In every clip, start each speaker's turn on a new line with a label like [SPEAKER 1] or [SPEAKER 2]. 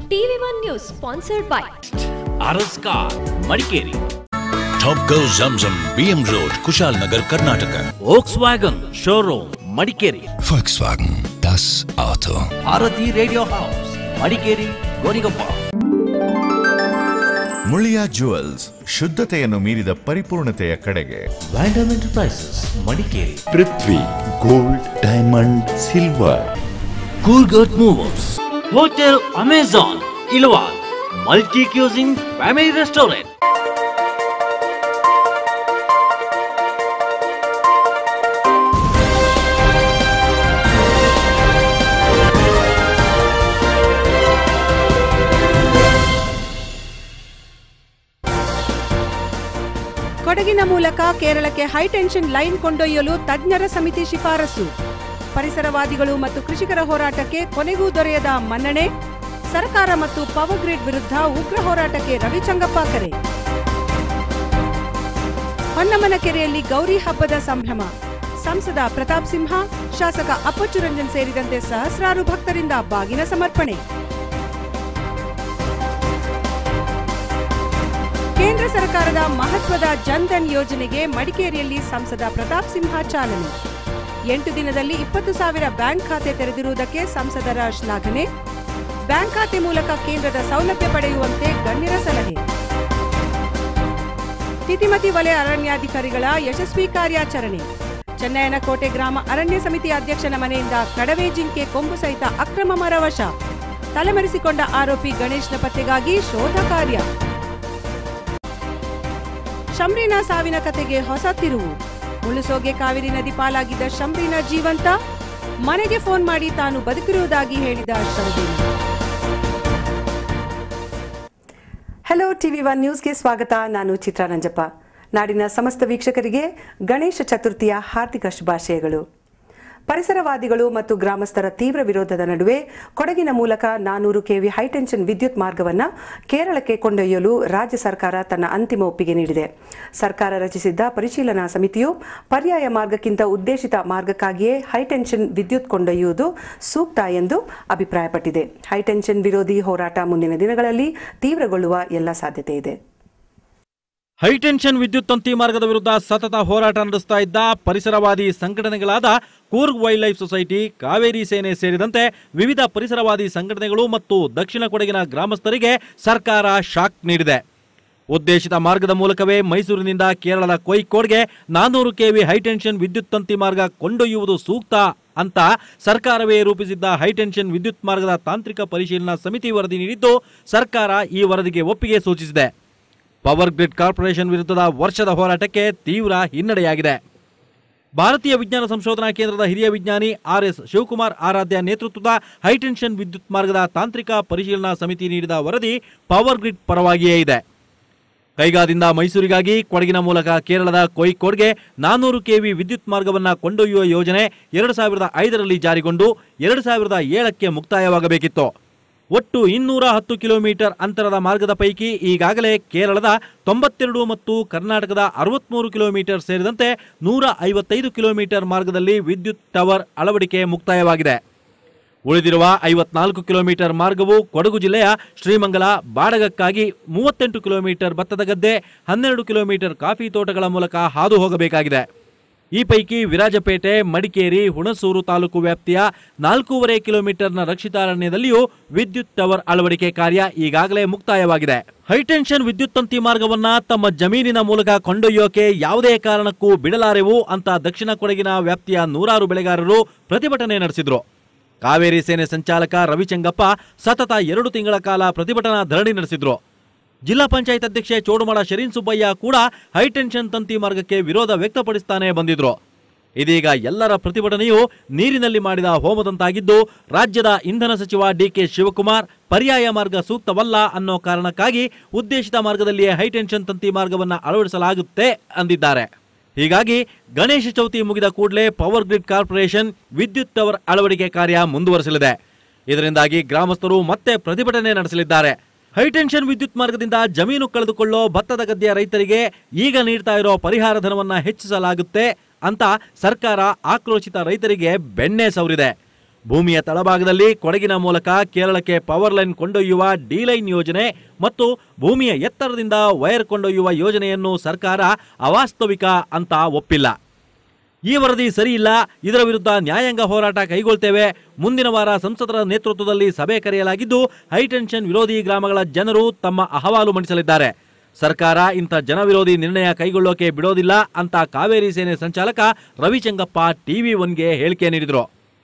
[SPEAKER 1] TV one news sponsored by
[SPEAKER 2] RS car Madikeri
[SPEAKER 3] Top Go Zamzam BM Road, Kushal Nagar, Karnataka.
[SPEAKER 2] Volkswagen showroom Madikeri
[SPEAKER 3] Volkswagen, das Auto.
[SPEAKER 2] Bharati radio house Madikeri Gonikoppa
[SPEAKER 4] Muliya jewels ಶುದ್ಧತೆಯನ್ನು ಮೀರಿದ ಪರಿಪೂರ್ಣತೆಯ ಕಡೆಗೆ
[SPEAKER 2] ವ್ಯಾಂಡಮ್ enterprises Madikeri
[SPEAKER 5] Prithvi gold diamond silver
[SPEAKER 2] ಕೂರ್ಗಟ್ movers hotel Amazon ಇಲ್ವಾಲ್ multi cuisine family restaurant
[SPEAKER 6] ಕೊಡಗಿನ ಮೂಲಕ ಕೇರಳಕ್ಕೆ ಹೈಟೆನ್ಷನ್ ಲೈನ್ ಕೊಂಡೊಯ್ಯಲು ತಜ್ಞರ ಸಮಿತಿ ಶಿಫಾರಸು ಪರಿಸರವಾದಿಗಳು ಮತ್ತು ಕೃಷಿಕರ ಹೋರಾಟಕ್ಕೆ ಕೊನೆಗೂ ದೊರೆಯದ ಮನ್ನಣೆ ಸರ್ಕಾರ ಮತ್ತು ಪವರ್ ಗ್ರಿಡ್ ವಿರುದ್ಧ ಉಗ್ರ ಹೋರಾಟಕ್ಕೆ ರವಿಚಂಗಪ್ಪ ಕರೆ ಹೊನ್ನಮನ ಕೆರೆಯಲ್ಲಿ ಗೌರಿ ಹಬ್ಬದ ಸಂಭ್ರಮ ಸಂಸದ ಪ್ರತಾಪ್ ಸಿಂಹ ಶಾಸಕ ಅಪ್ಪಚ್ಚು ರಂಜನ್ ಸೇರಿದಂತೆ ಸಹಸ್ರಾರು ಭಕ್ತರಿಂದ ಬಾಗಿನ ಸಮರ್ಪಣೆ ಕೇಂದ್ರ ಸರ್ಕಾರದ ಮಹತ್ವದ ಜನ್ಧನ್ ಯೋಜನೆಗೆ ಮಡಿಕೇರಿಯಲ್ಲಿ ಸಂಸದ ಪ್ರತಾಪ್ ಸಿಂಹ ಚಾಲನೆ ಎಂಟು ದಿನದಲ್ಲಿ ಇಪ್ಪತ್ತು ಸಾವಿರ ಬ್ಯಾಂಕ್ ಖಾತೆ ತೆರೆದಿರುವುದಕ್ಕೆ ಸಂಸದರ ಶ್ಲಾಘನೆ ಬ್ಯಾಂಕ್ ಖಾತೆ ಮೂಲಕ ಕೇಂದ್ರದ ಸೌಲಭ್ಯ ಪಡೆಯುವಂತೆ ಗಣ್ಯರ ಸಲಹೆ ತಿತಿಮತಿ ವಲಯ ಅರಣ್ಯಾಧಿಕಾರಿಗಳ ಯಶಸ್ವಿ ಕಾರ್ಯಾಚರಣೆ ಚೆನ್ನಯ್ಯನಕೋಟೆ ಗ್ರಾಮ ಅರಣ್ಯ ಸಮಿತಿ ಅಧ್ಯಕ್ಷನ ಮನೆಯಿಂದ ಕಡವೆ ಜಿಂಕೆ ಕೊಂಬು ಸಹಿತ ಅಕ್ರಮ ಮರ ವಶ ತಲೆಮರೆಸಿಕೊಂಡ ಆರೋಪಿ ಗಣೇಶ್ನ ಪತ್ತೆಗಾಗಿ ಶೋಧ ಕಾರ್ಯ ಶಂಬ್ರಿನ ಸಾವಿನ ಕತೆಗೆ ಹೊಸ ತಿರುವು ಮುಳುಸೋಗೆ ಕಾವೇರಿ ನದಿ ಪಾಲಾಗಿದ್ದ ಶಂಬ್ರಿನ ಜೀವಂತ ಮನೆಗೆ ಫೋನ್ ಮಾಡಿ ತಾನು ಬದುಕಿರುವುದಾಗಿ ಹೇಳಿದ ಶಂಬ್ರಿನ ಹಲೋ ಟಿವಿ ಒನ್ ನ್ಯೂಸ್ಗೆ ಸ್ವಾಗತ ನಾನು ಚಿತ್ರಾ ನಂಜಪ್ಪ ನಾಡಿನ ಸಮಸ್ತ ವೀಕ್ಷಕರಿಗೆ ಗಣೇಶ ಚತುರ್ಥಿಯ ಹಾರ್ದಿಕ ಶುಭಾಶಯಗಳು ಪರಿಸರವಾದಿಗಳು ಮತ್ತು ಗ್ರಾಮಸ್ಥರ ತೀವ್ರ ವಿರೋಧದ ನಡುವೆ ಕೊಡಗಿನ ಮೂಲಕ ನಾನೂರು ಕೆವಿ ಹೈಟೆನ್ಷನ್ ವಿದ್ಯುತ್ ಮಾರ್ಗವನ್ನು ಕೇರಳಕ್ಕೆ ಕೊಂಡೊಯ್ಯಲು ರಾಜ್ಯ ಸರ್ಕಾರ ತನ್ನ ಅಂತಿಮ ಒಪ್ಪಿಗೆ ನೀಡಿದೆ ಸರ್ಕಾರ ರಚಿಸಿದ್ದ ಪರಿಶೀಲನಾ ಸಮಿತಿಯು ಪರ್ಯಾಯ ಮಾರ್ಗಕ್ಕಿಂತ ಉದ್ದೇಶಿತ ಮಾರ್ಗಕ್ಕಾಗಿಯೇ ಹೈಟೆನ್ಷನ್ ವಿದ್ಯುತ್ ಕೊಂಡೊಯ್ಯುವುದು ಸೂಕ್ತ ಎಂದು ಅಭಿಪ್ರಾಯಪಟ್ಟಿದೆ ಹೈಟೆನ್ಷನ್ ವಿರೋಧಿ ಹೋರಾಟ ಮುಂದಿನ ದಿನಗಳಲ್ಲಿ ತೀವ್ರಗೊಳ್ಳುವ ಎಲ್ಲ ಸಾಧ್ಯತೆ ಇದೆ
[SPEAKER 7] ಹೈಟೆನ್ಷನ್ ವಿದ್ಯುತ್ ತಂತಿ ಮಾರ್ಗದ ವಿರುದ್ಧ ಸತತ ಹೋರಾಟ ನಡೆಸ್ತಾ ಇದ್ದ ಪರಿಸರವಾದಿ ಸಂಘಟನೆಗಳಾದ Coorg wildlife society Kaveri ಸೇನೆ ಸೇರಿದಂತೆ ವಿವಿಧ ಪರಿಸರವಾದಿ ಸಂಘಟನೆಗಳು ಮತ್ತು ದಕ್ಷಿಣ ಕೊಡಗಿನ ಗ್ರಾಮಸ್ಥರಿಗೆ ಸರ್ಕಾರ ಶಾಕ್ ನೀಡಿದೆ ಉದ್ದೇಶಿತ ಮಾರ್ಗದ ಮೂಲಕವೇ ಮೈಸೂರಿನಿಂದ ಕೇರಳದ ಕೊಯ್ಕೋಡ್ಗೆ ನಾನ್ನೂರು ಕೆವಿ ಹೈಟೆನ್ಷನ್ ವಿದ್ಯುತ್ ತಂತಿ ಮಾರ್ಗ ಕೊಂಡೊಯ್ಯುವುದು ಸೂಕ್ತ ಅಂತ ಸರ್ಕಾರವೇ ರೂಪಿಸಿದ್ದ ಹೈಟೆನ್ಷನ್ ವಿದ್ಯುತ್ ಮಾರ್ಗದ ತಾಂತ್ರಿಕ ಪರಿಶೀಲನಾ ಸಮಿತಿ ವರದಿ ನೀಡಿದ್ದು ಸರ್ಕಾರ ಈ ವರದಿಗೆ ಒಪ್ಪಿಗೆ ಸೂಚಿಸಿದೆ ಪವರ್ ಗ್ರಿಡ್ ಕಾರ್ಪೊರೇಷನ್ ವಿರುದ್ಧದ ವರ್ಷದ ಹೋರಾಟಕ್ಕೆ ತೀವ್ರ ಹಿನ್ನಡೆಯಾಗಿದೆ ಭಾರತೀಯ ವಿಜ್ಞಾನ ಸಂಶೋಧನಾ ಕೇಂದ್ರದ ಹಿರಿಯ ವಿಜ್ಞಾನಿ ಆರ್ ಎಸ್ ಶಿವಕುಮಾರ್ ಆರಾಧ್ಯ ನೇತೃತ್ವದ ಹೈಟೆನ್ಷನ್ ವಿದ್ಯುತ್ ಮಾರ್ಗದ ತಾಂತ್ರಿಕ ಪರಿಶೀಲನಾ ಸಮಿತಿ ನೀಡಿದ ವರದಿ ಪವರ್ ಗ್ರಿಡ್ ಪರವಾಗಿಯೇ ಇದೆ ಕೈಗಾದಿಂದ ಮೈಸೂರಿಗಾಗಿ ಕೊಡಗಿನ ಮೂಲಕ ಕೇರಳದ ಕೊಯ್ಕೋಡ್ಗೆ ನಾನ್ನೂರು ಕೆವಿ ವಿದ್ಯುತ್ ಮಾರ್ಗವನ್ನು ಕೊಂಡೊಯ್ಯುವ ಯೋಜನೆ ಎರಡು ಸಾವಿರದ ಐದರಲ್ಲಿ ಜಾರಿಗೊಂಡು ಎರಡು ಸಾವಿರದ ಏಳಕ್ಕೆ ಮುಕ್ತಾಯವಾಗಬೇಕಿತ್ತು ಒಟ್ಟು ಇನ್ನೂರ ಹತ್ತು ಕಿಲೋಮೀಟರ್ ಅಂತರದ ಮಾರ್ಗದ ಪೈಕಿ ಈಗಾಗಲೇ ಕೇರಳದ ತೊಂಬತ್ತೆರಡು ಮತ್ತು ಕರ್ನಾಟಕದ ಅರವತ್ಮೂರು ಕಿಲೋಮೀಟರ್ ಸೇರಿದಂತೆ ನೂರ ಐವತ್ತೈದು ಕಿಲೋಮೀಟರ್ ಮಾರ್ಗದಲ್ಲಿ ವಿದ್ಯುತ್ ಟವರ್ ಅಳವಡಿಕೆ ಮುಕ್ತಾಯವಾಗಿದೆ ಉಳಿದಿರುವ ಐವತ್ನಾಲ್ಕು ಕಿಲೋಮೀಟರ್ ಮಾರ್ಗವು ಕೊಡಗು ಜಿಲ್ಲೆಯ ಶ್ರೀಮಂಗಲ ಬಾಡಗಕ್ಕಾಗಿ ಮೂವತ್ತೆಂಟು ಕಿಲೋಮೀಟರ್ ಭತ್ತದ ಗದ್ದೆ ಹನ್ನೆರಡು ಕಿಲೋಮೀಟರ್ ಕಾಫಿ ತೋಟಗಳ ಮೂಲಕ ಹಾದು ಹೋಗಬೇಕಾಗಿದೆ ಈ ಪೈಕಿ ವಿರಾಜಪೇಟೆ ಮಡಿಕೇರಿ ಹುಣಸೂರು ತಾಲೂಕು ವ್ಯಾಪ್ತಿಯ ನಾಲ್ಕೂವರೆ ಕಿಲೋಮೀಟರ್ನ ರಕ್ಷಿತಾರಣ್ಯದಲ್ಲಿಯೂ ವಿದ್ಯುತ್ ಟವರ್ ಅಳವಡಿಕೆ ಕಾರ್ಯ ಈಗಾಗಲೇ ಮುಕ್ತಾಯವಾಗಿದೆ ಹೈಟೆನ್ಷನ್ ವಿದ್ಯುತ್ ತಂತಿ ಮಾರ್ಗವನ್ನ ತಮ್ಮ ಜಮೀನಿನ ಮೂಲಕ ಕೊಂಡೊಯ್ಯೋಕೆ ಯಾವುದೇ ಕಾರಣಕ್ಕೂ ಬಿಡಲಾರೆವು ಅಂತ ದಕ್ಷಿಣ ಕೊಡಗಿನ ವ್ಯಾಪ್ತಿಯ ನೂರಾರು ಬೆಳೆಗಾರರು ಪ್ರತಿಭಟನೆ ನಡೆಸಿದ್ರು ಕಾವೇರಿ ಸೇನೆ ಸಂಚಾಲಕ ರವಿಚಂಗಪ್ಪ ಸತತ ಎರಡು ತಿಂಗಳ ಕಾಲ ಪ್ರತಿಭಟನಾ ಧರಣಿ ನಡೆಸಿದ್ರು ಜಿಲ್ಲಾ ಪಂಚಾಯತ್ ಅಧ್ಯಕ್ಷೆ ಚೋಡುಮಡ ಶರೀನ್ ಸುಬ್ಬಯ್ಯ ಕೂಡ ಹೈಟೆನ್ಷನ್ ತಂತಿ ಮಾರ್ಗಕ್ಕೆ ವಿರೋಧ ವ್ಯಕ್ತಪಡಿಸ್ತಾನೆ ಬಂದಿದ್ರು ಇದೀಗ ಎಲ್ಲರ ಪ್ರತಿಭಟನೆಯು ನೀರಿನಲ್ಲಿ ಮಾಡಿದ ಹೋಮದಂತಾಗಿದ್ದು ರಾಜ್ಯದ ಇಂಧನ ಸಚಿವ ಡಿಕೆ ಶಿವಕುಮಾರ್ ಪರ್ಯಾಯ ಮಾರ್ಗ ಸೂಕ್ತವಲ್ಲ ಅನ್ನೋ ಕಾರಣಕ್ಕಾಗಿ ಉದ್ದೇಶಿತ ಮಾರ್ಗದಲ್ಲಿಯೇ ಹೈಟೆನ್ಷನ್ ತಂತಿ ಮಾರ್ಗವನ್ನು ಅಳವಡಿಸಲಾಗುತ್ತೆ ಅಂದಿದ್ದಾರೆ ಹೀಗಾಗಿ ಗಣೇಶ ಚೌತಿ ಮುಗಿದ ಕೂಡಲೇ ಪವರ್ ಗ್ರಿಡ್ ಕಾರ್ಪೊರೇಷನ್ ವಿದ್ಯುತ್ ಟವರ್ ಅಳವಡಿಕೆ ಕಾರ್ಯ ಮುಂದುವರಿಸಲಿದೆ ಇದರಿಂದಾಗಿ ಗ್ರಾಮಸ್ಥರು ಮತ್ತೆ ಪ್ರತಿಭಟನೆ ನಡೆಸಲಿದ್ದಾರೆ ಹೈಟೆನ್ಷನ್ ವಿದ್ಯುತ್ ಮಾರ್ಗದಿಂದ ಜಮೀನು ಕಳೆದುಕೊಳ್ಳೋ ಭತ್ತದ ಗದ್ದೆಯ ರೈತರಿಗೆ ಈಗ ನೀಡ್ತಾ ಇರೋ ಪರಿಹಾರ ಧನವನ್ನ ಹೆಚ್ಚಿಸಲಾಗುತ್ತೆ ಅಂತ ಸರ್ಕಾರ ಆಕ್ರೋಶಿತ ರೈತರಿಗೆ ಬೆಣ್ಣೆ ಸವರಿದೆ ಭೂಮಿಯ ತಳಭಾಗದಲ್ಲಿ ಕೊಡಗಿನ ಮೂಲಕ ಕೇರಳಕ್ಕೆ ಪವರ್ ಲೈನ್ ಕೊಂಡೊಯ್ಯುವ ಡಿ ಲೈನ್ ಯೋಜನೆ ಮತ್ತು ಭೂಮಿಯ ಎತ್ತರದಿಂದ ವೈರ್ ಕೊಂಡೊಯ್ಯುವ ಯೋಜನೆಯನ್ನು ಸರ್ಕಾರ ಅವಾಸ್ತವಿಕ ಅಂತ ಒಪ್ಪಿಲ್ಲ ಈ ವರದಿ ಸರಿಯಿಲ್ಲ ಇದರ ವಿರುದ್ಧ ನ್ಯಾಯಾಂಗ ಹೋರಾಟ ಕೈಗೊಳ್ತೇವೆ ಮುಂದಿನ ವಾರ ಸಂಸದರ ನೇತೃತ್ವದಲ್ಲಿ ಸಭೆ ಕರೆಯಲಾಗಿದ್ದು ಹೈಟೆನ್ಷನ್ ವಿರೋಧಿ ಗ್ರಾಮಗಳ ಜನರು ತಮ್ಮ ಅಹವಾಲು ಮಂಡಿಸಲಿದ್ದಾರೆ ಸರ್ಕಾರ ಇಂಥ ಜನವಿರೋಧಿ ನಿರ್ಣಯ ಕೈಗೊಳ್ಳೋಕೆ ಬಿಡೋದಿಲ್ಲ ಅಂತ ಕಾವೇರಿ ಸೇನೆ ಸಂಚಾಲಕ ರವಿಚಂಗಪ್ಪ ಟಿವಿ ಒನ್ಗೆ ಹೇಳಿಕೆ ನೀಡಿದರು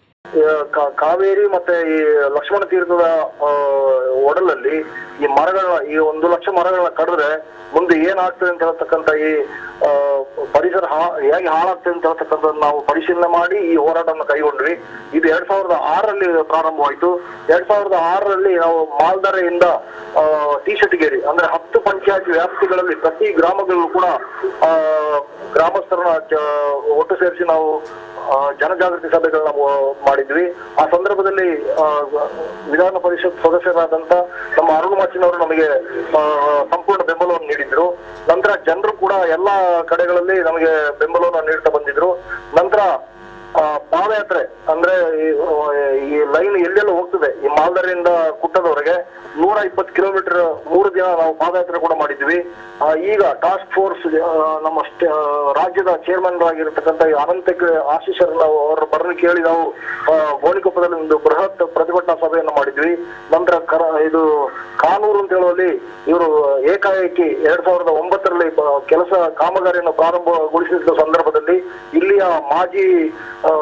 [SPEAKER 8] ಈ ಕಾ- ಕಾವೇರಿ ಮತ್ತೆ ಈ ಲಕ್ಷ್ಮಣ ತೀರ್ಥದ ಆ, ಒಡಲಲ್ಲಿ ಈ ಮರಗಳನ್ನ ಈ ಒಂದು ಲಕ್ಷ ಮರಗಳನ್ನ ಕಡಿದ್ರೆ ಮುಂದೆ ಏನಾಗ್ತದೆ ಅಂತ ಹೇಳ್ತಕ್ಕಂಥ ಈ ಆ, ಪರಿಸರ ಹಾ- ಹೇಗೆ ಹಾಳಾಗ್ತದೆ ಅಂತ ಹೇಳ್ತಕ್ಕಂಥದ್ದು ನಾವು ಪರಿಶೀಲನೆ ಮಾಡಿ ಈ ಹೋರಾಟವನ್ನು ಕೈಗೊಂಡ್ವಿ ಇದು ಎರಡ್ ಸಾವಿರದ ಆರರಲ್ಲಿ ಪ್ರಾರಂಭವಾಯಿತು ಎರಡ್ ಸಾವಿರದ ಆರರಲ್ಲಿ ನಾವು ಮಾಲ್ದರೆಯಿಂದ ಆ, ಟಿ-ಶೆಟ್ಗೇರಿ ಅಂದ್ರೆ ಹತ್ತು ಪಂಚಾಯತ್ ವ್ಯಾಪ್ತಿಗಳಲ್ಲಿ ಪ್ರತಿ ಗ್ರಾಮಗಳಲ್ಲೂ ಕೂಡ ಆ, ಗ್ರಾಮಸ್ಥರನ್ನ ಜ- ಒಟ್ಟು ಸೇರಿಸಿ ನಾವು ಆ, ಜನಜಾಗೃತಿ ಸಭೆಗಳನ್ನ ಮೊ- ಮಾಡಿದ್ವಿ ಆ ಸಂದರ್ಭದಲ್ಲಿ ಆ, ವಿಧಾನ ಪರಿಷತ್ ಸದಸ್ಯರಾದಂತ ನಮ್ಮ ಅರುಣ್ ಮಾಚಿನವರು ನಮಗೆ ಆ, ಸಂಪೂರ್ಣ ಬೆಂಬಲವನ್ನು ನೀಡಿದ್ರು ನಂತರ ಜನರು ಕೂಡ ಎಲ್ಲಾ ಕಡೆಗಳಲ್ಲಿ ನಮಗೆ ಬೆಂಬಲವನ್ನು ನೀಡ್ತಾ ಬಂದಿದ್ರು ನಂತರ ಆ, ಪಾದಯಾತ್ರೆ ಅಂದ್ರೆ ಈ- ಈ ಲೈನ್ ಎಲ್ಲೆಲ್ಲ ಹೋಗ್ತದೆ ಈ ಮಾಲ್ದರಿಂದ ಕುಟ್ಟದವರೆಗೆ ನೂರ ಇಪ್ಪತ್ತು ಕಿಲೋಮೀಟರ್ ಮೂರು ದಿನ ನಾವು ಪಾದಯಾತ್ರೆ ಕೂಡ ಮಾಡಿದ್ವಿ ಆ, ಈಗ ಟಾಸ್ಕ್ ಫೋರ್ಸ್ ನಮ್ಮ ಸ್ಟೇ- ಆ, ರಾಜ್ಯದ ಚೇರ್ಮನ್ ಆಗಿರತಕ್ಕಂತ ಈ ಅನಂತ ಆಶೀಶರ್ ನಾವು ಅವರ ಬರಲು ಕೇಳಿ ನಾವು ಆ, ಗೋಣಿಕೊಪ್ಪದಲ್ಲಿ ಒಂದು ಬೃಹತ್ ಪ್ರತಿಭಟನಾ ಸಭೆಯನ್ನು ಮಾಡಿದ್ವಿ ನಂತರ ಕರ ಇದು ಕಾನೂರು ಅಂತ ಹೇಳುವಲ್ಲಿ ಇವರು ಏಕಾಏಕಿ ಎರಡ್ ಸಾವಿರದ ಒಂಬತ್ತರಲ್ಲಿ ಬ- ಕೆಲಸ ಕಾಮಗಾರಿಯನ್ನು ಪ್ರಾರಂಭಗೊಳಿಸಿದ ಸಂದರ್ಭದಲ್ಲಿ ಇಲ್ಲಿಯ ಮಾಜಿ ಆ,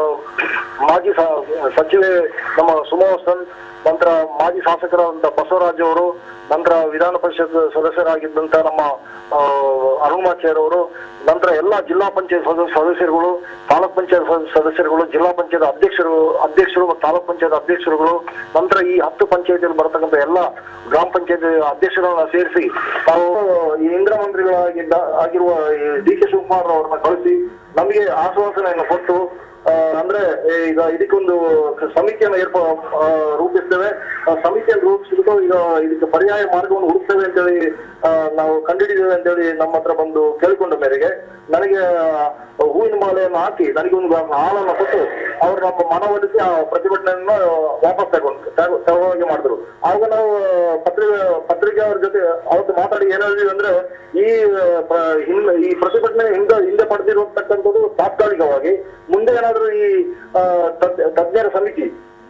[SPEAKER 8] ಮಾಜಿ ಸ- ಸಚಿವೆ ನಮ್ಮ ಸುಮೋಸನ್ ನಂತರ ಮಾಜಿ ಶಾಸಕರಾದಂತ ಬಸವರಾಜ್ ಅವರು ನಂತರ ವಿಧಾನ ಪರಿಷತ್ ಸದಸ್ಯರಾಗಿದ್ದಂತ ನಮ್ಮ ಆ, ಅರುಣಾಚಾರ್ಯ ಅವರು ನಂತರ ಎಲ್ಲ ಜಿಲ್ಲಾ ಪಂಚಾಯತ್ ಸದ- ಸದಸ್ಯರುಗಳು ತಾಲೂಕ್ ಪಂಚಾಯತ್ ಸದ- ಸದಸ್ಯರುಗಳು ಜಿಲ್ಲಾ ಪಂಚಾಯತ್ ಅಧ್ಯಕ್ಷರು ಅಧ್ಯಕ್ಷರು ಮತ್ತು ತಾಲೂಕ್ ಪಂಚಾಯತ್ ಅಧ್ಯಕ್ಷರುಗಳು ನಂತರ ಈ ಹತ್ತು ಪಂಚಾಯತಿಯಲ್ಲಿ ಬರತಕ್ಕಂಥ ಎಲ್ಲ ಗ್ರಾಮ ಪಂಚಾಯತ್ ಅಧ್ಯಕ್ಷರನ್ನ ಸೇರಿಸಿ ತಾವು ಈ ಇಂದ್ರ ಮಂತ್ರಿಗಳಾಗಿದ್ದ ಆಗಿರುವ ಡಿ ಕೆ ಶಿವಕುಮಾರ್ ಅವರನ್ನ ಕಳಿಸಿ ನಮಗೆ ಆಶ್ವಾಸನೆಯನ್ನು ಕೊಟ್ಟು ಆ, ಅಂದ್ರೆ ಈಗ ಇದಕ್ಕೊಂದು ಸಮಿತಿಯನ್ನು ಏರ್ಪ ಆ, ರೂಪಿಸ್ತೇವೆ ಆ ಸಮಿತಿಯನ್ನು ರೂಪಿಸಿಬಿಟ್ಟು ಈಗ ಇದಕ್ಕೆ ಪರ್ಯಾಯ ಮಾರ್ಗವನ್ನು ಹುಡುಕ್ತೇವೆ ಅಂತೇಳಿ ಆ, ನಾವು ಕಂಡುಹಿಡಿದೇವೆ ಅಂತೇಳಿ ನಮ್ಮ ಹತ್ರ ಬಂದು ಕೇಳಿಕೊಂಡ ಮೇರೆಗೆ ನನಗೆ ಆ, ಹೂವಿನ ಮಾಲೆಯನ್ನು ಹಾಕಿ ನನಗೆ ಒಂದು ಹಾಲನ್ನು ಕೊಟ್ಟು ಅವರು ನಮ್ಮ ಮನವೊಲಿಸಿ ಆ ಪ್ರತಿಭಟನೆಯನ್ನು ವಾಪಸ್ ತಗೊಂಡು ತಗೊ- ತಗೊಳ್ಳೋಗೆ ಮಾಡಿದ್ರು ಆಗ ನಾವು ಪತ್ರಿಕೆ ಪತ್ರಿಕೆ ಅವ್ರ ಜೊತೆ ಅವತ್ತು ಮಾತಾಡಿ ಏನ್ ಹೇಳಿದ್ವಿ ಅಂದ್ರೆ ಈ ಆ, ಪ್ರ- ಹಿಂದೆ ಈ ಪ್ರತಿಭಟನೆ ಹಿಂದೆ ಹಿಂದೆ ಪಡೆದಿರತಕ್ಕಂಥದ್ದು ತಾತ್ಕಾಲಿಕವಾಗಿ ಮುಂದೆ ಏನಾದ್ರೂ ಈ ಆ, ತಜ್ಞ- ತಜ್ಞರ ಸಮಿತಿ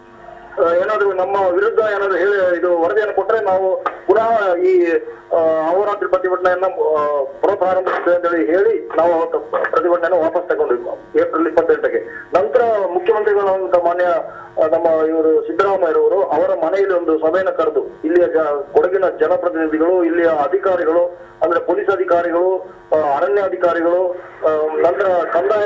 [SPEAKER 8] ಆ, ಏನಾದ್ರೂ ನಮ್ಮ ವಿರುದ್ಧ ಏನಾದ್ರು ಹೇಳಿ ಇದು ವರದಿಯನ್ನು ಕೊಟ್ರೆ ನಾವು ಪುನಃ ಈ ಆ, ಅಹೋರಾತ್ರಿ ಪ್ರತಿಭಟನೆಯನ್ನ ಆ, ಪುನಃ ಪ್ರಾರಂಭಿಸ್ತೇವೆ ಅಂತೇಳಿ ಹೇಳಿ ನಾವು ಅವತ್ತು ಪ್ರತಿಭಟನೆಯನ್ನು ವಾಪಸ್ ತಗೊಂಡಿದ್ವಿ ಏಪ್ರಿಲ್ ಇಪ್ಪತ್ತೆಂಟಕ್ಕೆ ನಂತರ ಮುಖ್ಯಮಂತ್ರಿಗಳಾದಂತ ಮಾನ್ಯ ಆ, ನಮ್ಮ ಇವರು ಸಿದ್ದರಾಮಯ್ಯರವರು ಅವರ ಮನೆಯಲ್ಲಿ ಒಂದು ಸಭೆಯನ್ನು ಕರೆದು ಇಲ್ಲಿಯ ಜ- ಕೊಡಗಿನ ಜನಪ್ರತಿನಿಧಿಗಳು ಇಲ್ಲಿಯ ಅಧಿಕಾರಿಗಳು ಅಂದ್ರೆ ಪೊಲೀಸ್ ಅಧಿಕಾರಿಗಳು ಆ, ಅರಣ್ಯ ಅಧಿಕಾರಿಗಳು ಆ, ನಂತರ ಕಂದಾಯ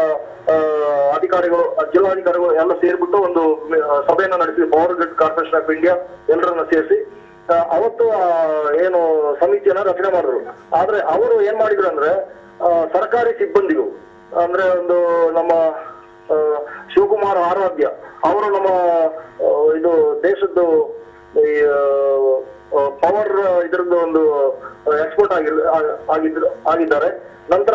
[SPEAKER 8] ಆ, ಅಧಿಕಾರಿಗಳು ಆ, ಜಿಲ್ಲಾಧಿಕಾರಿಗಳು ಎಲ್ಲ ಸೇರ್ಬಿಟ್ಟು ಒಂದು ಆ, ಸಭೆಯನ್ನ ನಡೆಸಿ power grid corporation of India ಎಲ್ಲರನ್ನ ಸೇರಿಸಿ ಆ, ಅವತ್ತು ಆ, ಏನು ಸಮಿತಿಯನ್ನ ರಚನೆ ಮಾಡಿದ್ರು ಆದ್ರೆ ಅವರು ಏನ್ ಮಾಡಿದ್ರು ಅಂದ್ರೆ ಆ, ಸರ್ಕಾರಿ ಸಿಬ್ಬಂದಿಗಳು ಅಂದ್ರೆ ಒಂದು ನಮ್ಮ ಆ, ಶಿವಕುಮಾರ್ ಆರಾಧ್ಯ ಅವರು ನಮ್ಮ ಆ, ಇದು ದೇಶದ್ದು ಈ ಪವರ್ ಇದರದ್ದು ಒಂದು ಎಕ್ಸ್ಪೋರ್ಟ್ ಆಗಿರ್ ಆ- ಆಗಿದ್ರು ಆಗಿದ್ದಾರೆ ನಂತರ